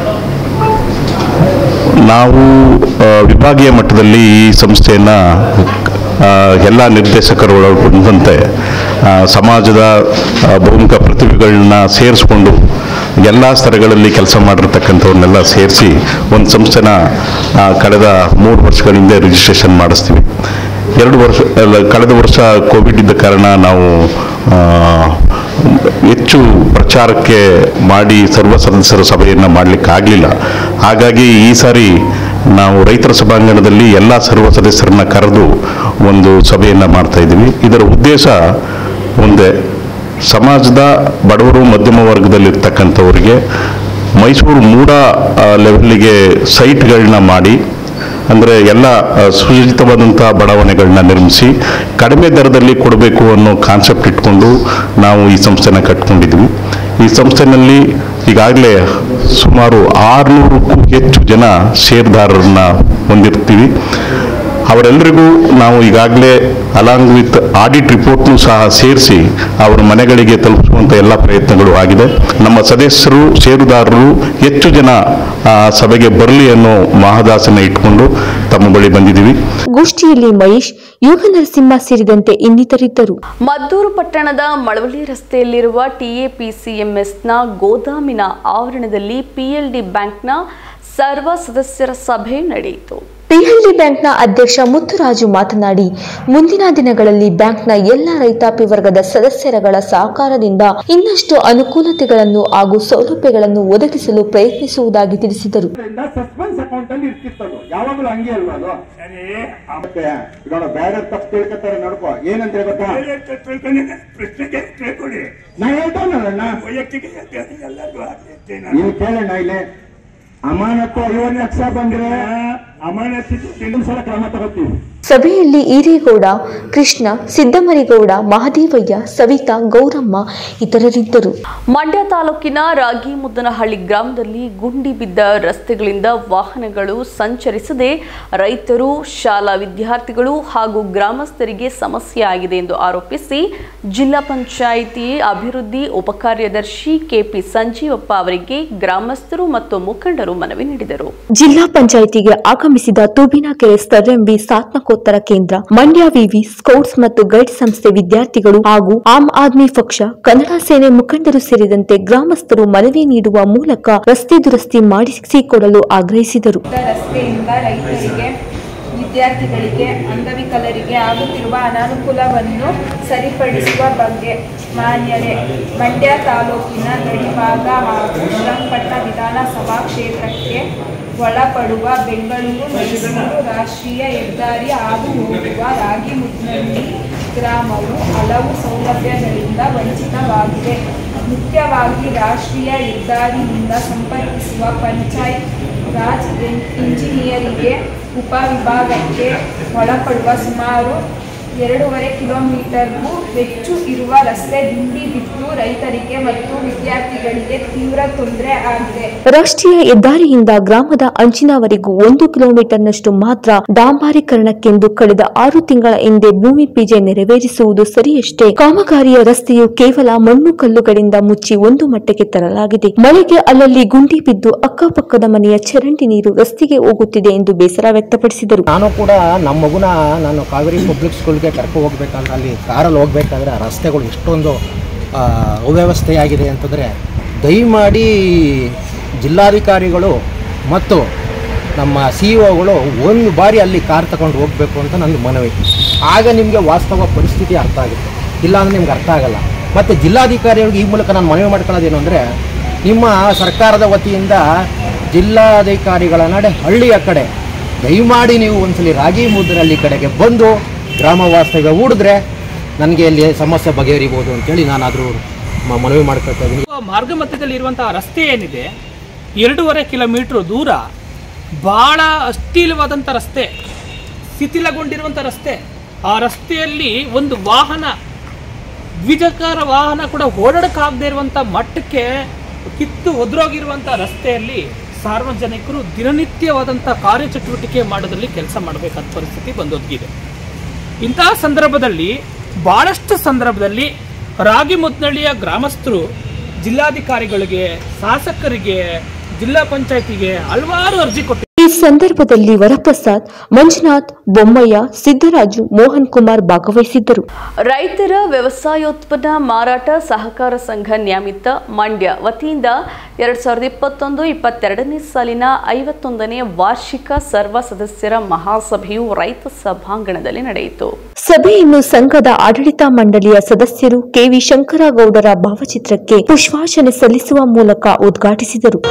ನಾವು ಆ, ವಿಭಾಗೀಯ ಮಟ್ಟದಲ್ಲಿ ಈ ಸಂಸ್ಥೆಯನ್ನು ಎಲ್ಲ ನಿರ್ದೇಶಕರು ಒಳಗೊಂಡಂತೆ ಆ, ಸಮಾಜದ ಆ, ಬಹುಮುಖ ಪ್ರತಿಭೆಗಳನ್ನ ಸೇರಿಸ್ಕೊಂಡು ಎಲ್ಲ ಸ್ತರಗಳಲ್ಲಿ ಕೆಲಸ ಮಾಡಿರ್ತಕ್ಕಂಥವ್ರನ್ನೆಲ್ಲ ಸೇರಿಸಿ ಒಂದು ಸಂಸ್ಥೆನ ಆ, ಕಳೆದ ಮೂರು ವರ್ಷಗಳ ಹಿಂದೆ ರಿಜಿಸ್ಟ್ರೇಷನ್ ಮಾಡಿಸ್ತೀವಿ ಎರಡು ವರ್ಷ ಅಲ್ಲ, ಕಳೆದ ವರ್ಷ ಕೋವಿಡ್ ಇದ್ದ ಕಾರಣ ನಾವು ಆ, ಹೆಚ್ಚು ಪ್ರಚಾರಕ್ಕೆ ಮಾಡಿ ಸರ್ವ ಸದಸ್ಯರ ಸಭೆಯನ್ನು ಮಾಡಲಿಕ್ಕೆ ಆಗಲಿಲ್ಲ ಹಾಗಾಗಿ ಈ ಸಾರಿ ನಾವು ರೈತರ ಸಭಾಂಗಣದಲ್ಲಿ ಎಲ್ಲ ಸರ್ವ ಸದಸ್ಯರನ್ನ ಕರೆದು ಒಂದು ಸಭೆಯನ್ನು ಮಾಡ್ತಾ ಇದ್ದೀವಿ ಇದರ ಉದ್ದೇಶ ಒಂದೇ ಸಮಾಜದ ಬಡವರು ಮಧ್ಯಮ ವರ್ಗದಲ್ಲಿರ್ತಕ್ಕಂಥವರಿಗೆ ಮೈಸೂರು ಮೂಡ ಆ, ಲೆವೆಲ್ಲಿಗೆ ಸೈಟ್ಗಳನ್ನ ಮಾಡಿ ಅಂದರೆ ಎಲ್ಲ ಆ, ಸುಸಜ್ಜಿತವಾದಂಥ ಬಡಾವಣೆಗಳನ್ನ ನಿರ್ಮಿಸಿ ಕಡಿಮೆ ದರದಲ್ಲಿ ಕೊಡಬೇಕು ಅನ್ನೋ ಕಾನ್ಸೆಪ್ಟ್ ಇಟ್ಕೊಂಡು ನಾವು ಈ ಸಂಸ್ಥೆನ ಕಟ್ಕೊಂಡಿದ್ವಿ ಈ ಸಂಸ್ಥೆನಲ್ಲಿ ಈಗಾಗಲೇ ಸುಮಾರು ಆರುನೂರಕ್ಕೂ ಹೆಚ್ಚು ಜನ ಷೇರ್ದಾರರನ್ನ ಹೊಂದಿರ್ತೀವಿ ಅವರೆಲ್ಲರಿಗೂ ನಾವು ಈಗಾಗಲೇ ಅಲಾಂಗ್ ವಿತ್ ಆಡಿಟ್ ರಿಪೋರ್ಟ್ನು ಸಹ ಸೇರಿಸಿ ಅವರ ಮನೆಗಳಿಗೆ ತಲುಪಿಸುವಂಥ ಎಲ್ಲ ಪ್ರಯತ್ನಗಳು ಆಗಿದೆ ನಮ್ಮ ಸದಸ್ಯರು ಷೇರುದಾರರು ಹೆಚ್ಚು ಜನ ಆ ಸಭೆಗೆ ಬರಲಿ ಅನ್ನೋ ಮಹದಾಸನ ಇಟ್ಕೊಂಡು ತಮ್ಮ ಬಳಿ ಬಂದಿದ್ದೀವಿ ಗೋಷ್ಠಿಯಲ್ಲಿ ಮಹೇಶ್ ಯೋಗ ನರಸಿಂಹ ಸೇರಿದಂತೆ ಇನ್ನಿತರಿದ್ದರು ಮದ್ದೂರು ಪಟ್ಟಣದ ಮಳವಳ್ಳಿ ರಸ್ತೆಯಲ್ಲಿರುವ ಟಿಎಪಿಸಿಎಂಎಸ್ನ ಗೋದಾಮಿನ ಆವರಣದಲ್ಲಿ ಪಿಎಲ್ಡಿ ಬ್ಯಾಂಕ್ನ ಸರ್ವ ಸದಸ್ಯರ ಸಭೆ ನಡೆಯಿತು ಪಿಎಲ್ಡಿ ಬ್ಯಾಂಕ್ನ ಅಧ್ಯಕ್ಷ ಮುತ್ತುರಾಜು ಮಾತನಾಡಿ ಮುಂದಿನ ದಿನಗಳಲ್ಲಿ ಬ್ಯಾಂಕ್ನ ಎಲ್ಲ ರೈತಾಪಿ ವರ್ಗದ ಸದಸ್ಯರಗಳ ಸಹಕಾರದಿಂದ ಇನ್ನಷ್ಟು ಅನುಕೂಲತೆಗಳನ್ನು ಹಾಗೂ ಸೌಲಭ್ಯಗಳನ್ನು ಒದಗಿಸಲು ಪ್ರಯತ್ನಿಸುವುದಾಗಿ ತಿಳಿಸಿದರು ಸಸ್ಪೆನ್ಸ್ ಅಕೌಂಟ್ ಅಲ್ಲಿ ಇರ್ತಿತ್ತದು ಯಾವಾಗಲೂ ಹಂಗೆ ಅಲ್ವಾ ಅದು ಮತ್ತೆ ನೋಡ ಬೇರೆ ತಪ್ಪು ತಿಳ್ಕೊತಾರೆ ನೋಡ್ಕೋ ಏನಂತ ಗೊತ್ತಾ ನಾ ಹೇಳ್ತಾನಲ್ಲ ನೀನು ಕೇಳಣ್ಣ ಇಲ್ಲಿ ಅಮಾನತ್ತು ಐವತ್ತು ಲಕ್ಷ ಬಂದ್ರೆ ಅಮಾನತ್ತು ಸಲ ಕ್ರಮ ತಗೋತೀವಿ ಸಭೆಯಲ್ಲಿ ಈರೇಗೌಡ ಕೃಷ್ಣ ಸಿದ್ದಮರಿಗೌಡ ಮಹದೇವಯ್ಯ ಸವಿತಾ ಗೌರಮ್ಮ ಇತರರಿದ್ದರು ಮಂಡ್ಯ ತಾಲೂಕಿನ ರಾಗಿಮುದ್ದನಹಳ್ಳಿ ಗ್ರಾಮದಲ್ಲಿ ಗುಂಡಿ ಬಿದ್ದ ರಸ್ತೆಗಳಿಂದ ವಾಹನಗಳು ಸಂಚರಿಸದೆ ರೈತರು ಶಾಲಾ ವಿದ್ಯಾರ್ಥಿಗಳು ಹಾಗೂ ಗ್ರಾಮಸ್ಥರಿಗೆ ಸಮಸ್ಯೆ ಆಗಿದೆ ಎಂದು ಆರೋಪಿಸಿ ಜಿಲ್ಲಾ ಪಂಚಾಯಿತಿ ಅಭಿವೃದ್ಧಿ ಉಪಕಾರ್ಯದರ್ಶಿ ಕೆಪಿ ಸಂಜೀವಪ್ಪ ಅವರಿಗೆ ಗ್ರಾಮಸ್ಥರು ಮತ್ತು ಮುಖಂಡರು ಮನವಿ ನೀಡಿದರು ಜಿಲ್ಲಾ ಪಂಚಾಯಿತಿಗೆ ಆಗಮಿಸಿದ ತೂಬಿನಕೆರೆ ಸ್ತರ್ಎಂವಿ ಸ್ನಾತಕೋತ್ತರ ಕೇಂದ್ರ ಮಂಡ್ಯ ವಿವಿ ಸ್ಕೌಟ್ಸ್ ಮತ್ತು ಗೈಡ್ ಸಂಸ್ಥೆ ವಿದ್ಯಾರ್ಥಿಗಳು ಹಾಗೂ ಆಮ್ ಆದ್ಮಿ ಪಕ್ಷ ಕನ್ನಡ ಸೇನೆ ಮುಖಂಡರು ಸೇರಿದಂತೆ ಗ್ರಾಮಸ್ಥರು ಮನವಿ ನೀಡುವ ಮೂಲಕ ರಸ್ತೆ ದುರಸ್ತಿ ಮಾಡಿಸಿಕೊಡಲು ಆಗ್ರಹಿಸಿದರು ರಸ್ತೆಯಿಂದ ರೈತರಿಗೆ ವಿದ್ಯಾರ್ಥಿಗಳಿಗೆ ಅಂಗವಿಕಲರಿಗೆ ಆಗುತ್ತಿರುವ ಅನಾನುಕೂಲವನ್ನು ಸರಿಪಡಿಸುವ ಬಗ್ಗೆ ಮಾನ್ಯರೇ ಮಂಡ್ಯ ತಾಲೂಕಿನ ಗಡಿಭಾಗ ಹಾಗೂ ಶ್ರೀರಂಗಪಟ್ಟಣ ವಿಧಾನಸಭಾ ಕ್ಷೇತ್ರಕ್ಕೆ ಒಳಪಡುವ ಬೆಂಗಳೂರು ಮೈಸೂರು ರಾಷ್ಟ್ರೀಯ ಹೆದ್ದಾರಿ ಹಾದು ಹೋಗುವ ರಾಗಿಮುದ್ನಳ್ಳಿ ಗ್ರಾಮವು ಹಲವು ಸೌಲಭ್ಯಗಳಿಂದ ವಂಚಿತವಾಗಿದೆ ಮುಖ್ಯವಾಗಿ ರಾಷ್ಟ್ರೀಯ ಹೆದ್ದಾರಿಯಿಂದ ಸಂಪರ್ಕಿಸುವ ಪಂಚಾಯತ್ ರಾಜ್ ಇಂಜಿನಿಯರಿಗೆ ಉಪವಿಭಾಗಕ್ಕೆ ಒಳಪಡುವ ಸುಮಾರು ಎರಡೂವರೆ ಕಿಲೋಮೀಟರ್ಗೂ ಹೆಚ್ಚು ಇರುವ ರಸ್ತೆ ಗುಂಡಿ ಬಿದ್ದು ರೈತರಿಗೆ ಮತ್ತು ವಿದ್ಯಾರ್ಥಿಗಳಿಗೆ ತೀವ್ರ ತೊಂದರೆ ಆಗಿದೆ ರಾಷ್ಟ್ರೀಯ ಹೆದ್ದಾರಿಯಿಂದ ಗ್ರಾಮದ ಅಂಚಿನವರೆಗೂ ಒಂದು ಕಿಲೋಮೀಟರ್ನಷ್ಟು ಮಾತ್ರ ಡಾಂಬಾರೀಕರಣಕ್ಕೆಂದು ಕಳೆದ ಆರು ತಿಂಗಳ ಹಿಂದೆ ಭೂಮಿ ಪೂಜೆ ನೆರವೇರಿಸುವುದು ಸರಿಯಷ್ಟೇ ಕಾಮಗಾರಿಯ ರಸ್ತೆಯು ಕೇವಲ ಮಣ್ಣು ಕಲ್ಲುಗಳಿಂದ ಮುಚ್ಚಿ ಒಂದು ಮಟ್ಟಕ್ಕೆ ತರಲಾಗಿದೆ ಮಳೆಗೆ ಅಲ್ಲಲ್ಲಿ ಗುಂಡಿ ಬಿದ್ದು ಅಕ್ಕಪಕ್ಕದ ಮನೆಯ ಚರಂಡಿ ನೀರು ರಸ್ತೆಗೆ ಹೋಗುತ್ತಿದೆ ಎಂದು ಬೇಸರ ವ್ಯಕ್ತಪಡಿಸಿದರು ನಾನು ಕೂಡ ನಮ್ಮ ಮಗುನ ನಾನು ಕಾವೇರಿ ಪಬ್ಲಿಕ್ ಸ್ಕೂಲ್ಗೆ ಕರ್ಕೊ ಹೋಗ್ಬೇಕಾದ್ರೆ ಅಲ್ಲಿ ಕಾರಲ್ಲಿ ಹೋಗ್ಬೇಕಾದ್ರೆ ಆ ರಸ್ತೆಗಳು ಎಷ್ಟೊಂದು ಆ, ಅವ್ಯವಸ್ಥೆಯಾಗಿದೆ ಅಂತಂದರೆ ದಯಮಾಡಿ ಜಿಲ್ಲಾಧಿಕಾರಿಗಳು ಮತ್ತು ನಮ್ಮ ಸಿ ಒಗಳು ಒಂದು ಬಾರಿ ಅಲ್ಲಿ ಕಾರ್ ತಗೊಂಡು ಹೋಗಬೇಕು ಅಂತ ನನ್ನ ಮನವಿ ಆಗ ನಿಮಗೆ ವಾಸ್ತವ ಪರಿಸ್ಥಿತಿ ಅರ್ಥ ಆಗುತ್ತೆ ಇಲ್ಲಾಂದ್ರೆ ನಿಮ್ಗೆ ಅರ್ಥ ಆಗಲ್ಲ ಮತ್ತು ಜಿಲ್ಲಾಧಿಕಾರಿಗಳಿಗೆ ಈ ಮೂಲಕ ನಾನು ಮನವಿ ಮಾಡ್ಕೊಳ್ಳೋದೇನು ಅಂದರೆ ನಿಮ್ಮ ಸರ್ಕಾರದ ವತಿಯಿಂದ ಜಿಲ್ಲಾಧಿಕಾರಿಗಳ ನಡೆ ಹಳ್ಳಿಯ ಕಡೆ ದಯಮಾಡಿ ನೀವು ಒಂದ್ಸಲಿ ರಾಗಿ ಮುದ್ರಲ್ಲಿ ಕಡೆಗೆ ಬಂದು ಗ್ರಾಮ ವಾಸ್ತವ್ಯ ಹೂಡಿದ್ರೆ ನನಗೆ ಇಲ್ಲಿ ಸಮಸ್ಯೆ ಬಗೆಹರಿಬೋದು ಅಂತೇಳಿ ನಾನಾದರೂ ಮನವಿ ಮಾಡ್ಕೊಳ್ತಾ ಇದ್ದೀನಿ ಮಾರ್ಗ ಮಧ್ಯದಲ್ಲಿ ಇರುವಂತಹ ರಸ್ತೆ ಏನಿದೆ ಎರಡೂವರೆ ಕಿಲೋಮೀಟರ್ ದೂರ ಬಹಳ ಅಸ್ಥಿಲವಾದಂಥ ರಸ್ತೆ ಶಿಥಿಲಗೊಂಡಿರುವಂಥ ರಸ್ತೆ ಆ ರಸ್ತೆಯಲ್ಲಿ ಒಂದು ವಾಹನ ದ್ವಿಚಕ್ರ ವಾಹನ ಕೂಡ ಓಡಾಡಕ್ಕಾಗದೇ ಇರುವಂಥ ಮಟ್ಟಕ್ಕೆ ಕಿತ್ತು ಒದ್ರೋಗಿರುವಂಥ ರಸ್ತೆಯಲ್ಲಿ ಸಾರ್ವಜನಿಕರು ದಿನನಿತ್ಯವಾದಂಥ ಕಾರ್ಯಚಟುವಟಿಕೆ ಮಾಡೋದ್ರಲ್ಲಿ ಕೆಲಸ ಮಾಡಬೇಕಾದ ಪರಿಸ್ಥಿತಿ ಬಂದೊದಗಿದೆ ಇಂತಹ ಸಂದರ್ಭದಲ್ಲಿ ಬಹಳಷ್ಟು ಸಂದರ್ಭದಲ್ಲಿ ರಾಗಿ ಮುದ್ನಳ್ಳಿಯ ಗ್ರಾಮಸ್ಥರು ಜಿಲ್ಲಾಧಿಕಾರಿಗಳಿಗೆ ಶಾಸಕರಿಗೆ ಜಿಲ್ಲಾ ಪಂಚಾಯತಿಗೆ ಹಲವಾರು ಅರ್ಜಿ ಕೊಟ್ಟಿದ್ದಾರೆ ಈ ಸಂದರ್ಭದಲ್ಲಿ ವರಪ್ರಸಾದ್ ಮಂಜುನಾಥ್ ಬೊಮ್ಮಯ್ಯ ಸಿದ್ದರಾಜು ಮೋಹನ್ ಕುಮಾರ್ ಭಾಗವಹಿಸಿದ್ದರು ರೈತರ ವ್ಯವಸಾಯೋತ್ಪನ್ನ ಮಾರಾಟ ಸಹಕಾರ ಸಂಘ ನ್ಯಾಮಿತ ಮಂಡ್ಯ ವತಿಯಿಂದ ಎರಡ್ ಸಾವಿರದ ಇಪ್ಪತ್ತೊಂದು ಇಪ್ಪತ್ತೆರಡನೇ ಸಾಲಿನ ಐವತ್ತೊಂದನೇ ವಾರ್ಷಿಕ ಸರ್ವ ಸದಸ್ಯರ ಮಹಾಸಭೆಯು ರೈತ ಸಭಾಂಗಣದಲ್ಲಿ ನಡೆಯಿತು ಸಭೆಯನ್ನು ಸಂಘದ ಆಡಳಿತ ಮಂಡಳಿಯ ಸದಸ್ಯರು ಕೆವಿ ಶಂಕರಗೌಡರ ಭಾವಚಿತ್ರಕ್ಕೆ ಪುಷ್ಪಾರ್ಚನೆ ಸಲ್ಲಿಸುವ ಮೂಲಕ ಉದ್ಘಾಟಿಸಿದರು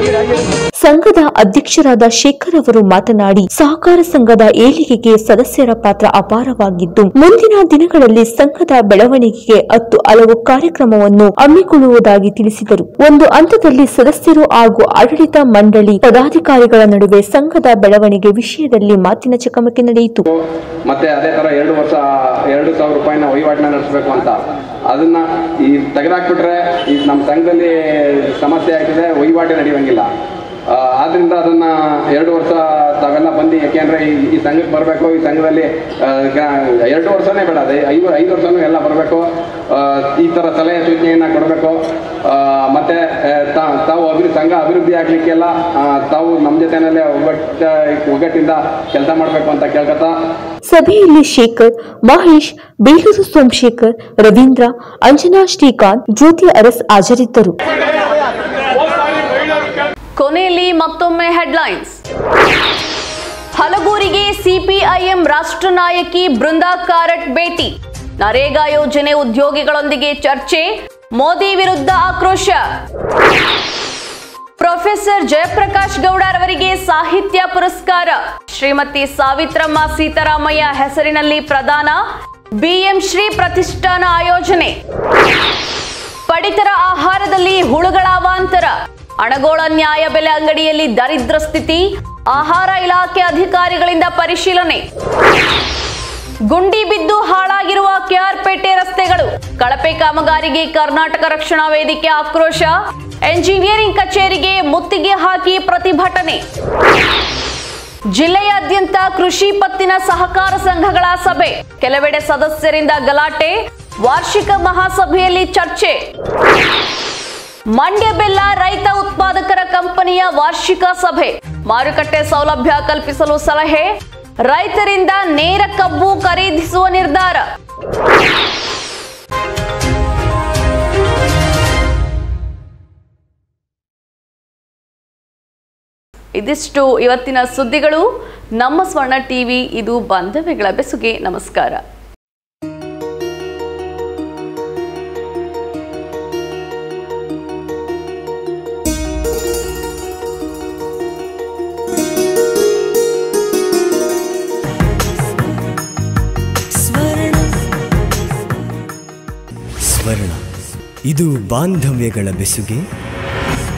ಸಂಘದ ಅಧ್ಯಕ್ಷರಾದ ಶೇಖರ್ ಅವರು ಮಾತನಾಡಿ ಸಹಕಾರ ಸಂಘದ ಏಳಿಗೆಗೆ ಸದಸ್ಯರ ಪಾತ್ರ ಅಪಾರವಾಗಿದ್ದು ಮುಂದಿನ ದಿನಗಳಲ್ಲಿ ಸಂಘದ ಬೆಳವಣಿಗೆಗೆ ಹತ್ತು ಹಲವು ಕಾರ್ಯಕ್ರಮವನ್ನು ಹಮ್ಮಿಕೊಳ್ಳುವುದಾಗಿ ತಿಳಿಸಿದರು ಒಂದು ಹಂತದಲ್ಲಿ ಸದಸ್ಯರು ಹಾಗೂ ಆಡಳಿತ ಮಂಡಳಿ ಪದಾಧಿಕಾರಿಗಳ ನಡುವೆ ಸಂಘದ ಬೆಳವಣಿಗೆ ವಿಷಯದಲ್ಲಿ ಮಾತಿನ ಚಕಮಕಿ ನಡೆಯಿತು ಮತ್ತೆ ಅದೇ ತರ ಎರಡು ವರ್ಷ ಎರಡು ಸಾವಿರ ರೂಪಾಯಿನ ವಹಿವಾಟನ್ನ ನಡೆಸಬೇಕು ಅಂತ ಅದನ್ನ ಈ ತೆಗೆದಾಕ್ಬಿಟ್ರೆ ಈ ನಮ್ಮ ಸಂಘದಲ್ಲಿ ಸಮಸ್ಯೆ ಆಗ್ತಿದೆ ವಹಿವಾಟೆ ನಡೆಯುವಂಗಿಲ್ಲ ಆ, ಆದ್ರಿಂದ ಅದನ್ನ ಎರಡು ವರ್ಷ ತಾವೆಲ್ಲ ಬಂದು ಯಾಕೆಂದ್ರೆ ಈ ಈ ಸಂಘಕ್ಕೆ ಬರಬೇಕು ಈ ಸಂಘದಲ್ಲಿ ಆ, ಗ- ಎರಡು ವರ್ಷನೇ ಬೇಡ ಅದೇ ಐದು ಐದು ವರ್ಷನೂ ಎಲ್ಲ ಬರಬೇಕು ಈ ತರ ಸಲಹೆ ಸೂಚನೆಯನ್ನ ಕೊಡಬೇಕು ಮತ್ತೆ ಆ, ತಾ- ತಾವು ಅಭಿವೃದ್ಧಿ ಸಂಘ ಅಭಿವೃದ್ಧಿ ಆಗ್ಲಿಕ್ಕೆಲ್ಲ ಆ, ತಾವು ನಮ್ಮ ಜೊತೆನಲ್ಲೇ ಒಗ್ಗಟ್ಟ ಒಗ್ಗಟ್ಟಿಂದ ಕೆಲಸ ಮಾಡಬೇಕು ಅಂತ ಕೇಳ್ಕೊತಾ ಸಭೆಯಲ್ಲಿ ಶೇಖರ್ ಮಹೇಶ್ ಬೇಲೂರು ಸೋಮಶೇಖರ್ ರವೀಂದ್ರ ಅಂಜನಾ ಶ್ರೀಕಾಂತ್ ಜ್ಯೋತಿ ಅರಸ್ ಹಾಜರಿದ್ದರು ಕೊನೆಯಲ್ಲಿ ಮತ್ತೊಮ್ಮೆ ಹೆಡ್ಲೈನ್ಸ್ ಹಲಗೂರಿಗೆ ಸಿಪಿಐಎಂ ರಾಷ್ಟ್ರ ನಾಯಕಿ ಬೃಂದಾ ಕಾರಟ್ ಭೇಟಿ ನರೇಗಾ ಯೋಜನೆ ಉದ್ಯೋಗಿಗಳೊಂದಿಗೆ ಚರ್ಚೆ ಮೋದಿ ವಿರುದ್ಧ ಆಕ್ರೋಶ ಪ್ರೊಫೆಸರ್ ಜಯಪ್ರಕಾಶ್ ಗೌಡರವರಿಗೆ ಸಾಹಿತ್ಯ ಪುರಸ್ಕಾರ ಶ್ರೀಮತಿ ಸಾವಿತ್ರಮ್ಮ ಸೀತಾರಾಮಯ್ಯ ಹೆಸರಿನಲ್ಲಿ ಪ್ರದಾನ ಬಿಎಂ ಶ್ರೀ ಪ್ರತಿಷ್ಠಾನ ಆಯೋಜನೆ ಪಡಿತರ ಆಹಾರದಲ್ಲಿ ಹುಳುಗಳ ಅವಾಂತರ ಅಣಗೋಳ ನ್ಯಾಯಬೆಲೆ ಅಂಗಡಿಯಲ್ಲಿ ದರಿದ್ರ ಸ್ಥಿತಿ ಆಹಾರ ಇಲಾಖೆ ಅಧಿಕಾರಿಗಳಿಂದ ಪರಿಶೀಲನೆ ಗುಂಡಿ ಬಿದ್ದು ಹಾಳಾಗಿರುವ ಕೆಆರ್ಪೇಟೆ ರಸ್ತೆಗಳು ಕಳಪೆ ಕಾಮಗಾರಿಗೆ ಕರ್ನಾಟಕ ರಕ್ಷಣಾ ವೇದಿಕೆ ಆಕ್ರೋಶ ಎಂಜಿನಿಯರಿಂಗ್ ಕಚೇರಿಗೆ ಮುತ್ತಿಗೆ ಹಾಕಿ ಪ್ರತಿಭಟನೆ ಜಿಲ್ಲೆಯಾದ್ಯಂತ ಕೃಷಿ ಪತ್ತಿನ ಸಹಕಾರ ಸಂಘಗಳ ಸಭೆ ಕೆಲವೆಡೆ ಸದಸ್ಯರಿಂದ ಗಲಾಟೆ ವಾರ್ಷಿಕ ಮಹಾಸಭೆಯಲ್ಲಿ ಚರ್ಚೆ ಮಂಡ್ಯ ಬೆಲ್ಲ ರೈತ ಉತ್ಪಾದಕರ ಕಂಪನಿಯ ವಾರ್ಷಿಕ ಸಭೆ ಮಾರುಕಟ್ಟೆ ಸೌಲಭ್ಯ ಕಲ್ಪಿಸಲು ಸಲಹೆ ರೈತರಿಂದ ನೇರ ಕಬ್ಬು ಖರೀದಿಸುವ ನಿರ್ಧಾರ ಇದಿಷ್ಟು ಇವತ್ತಿನ ಸುದ್ದಿಗಳು ನಮ್ಮ ಸ್ವರ್ಣ ಟಿವಿ ಇದು ಬಾಂಧವ್ಯಗಳ ಬೆಸುಗೆ ನಮಸ್ಕಾರ ಸ್ವರ್ಣ ಇದು ಬಾಂಧವ್ಯಗಳ ಬೆಸುಗೆ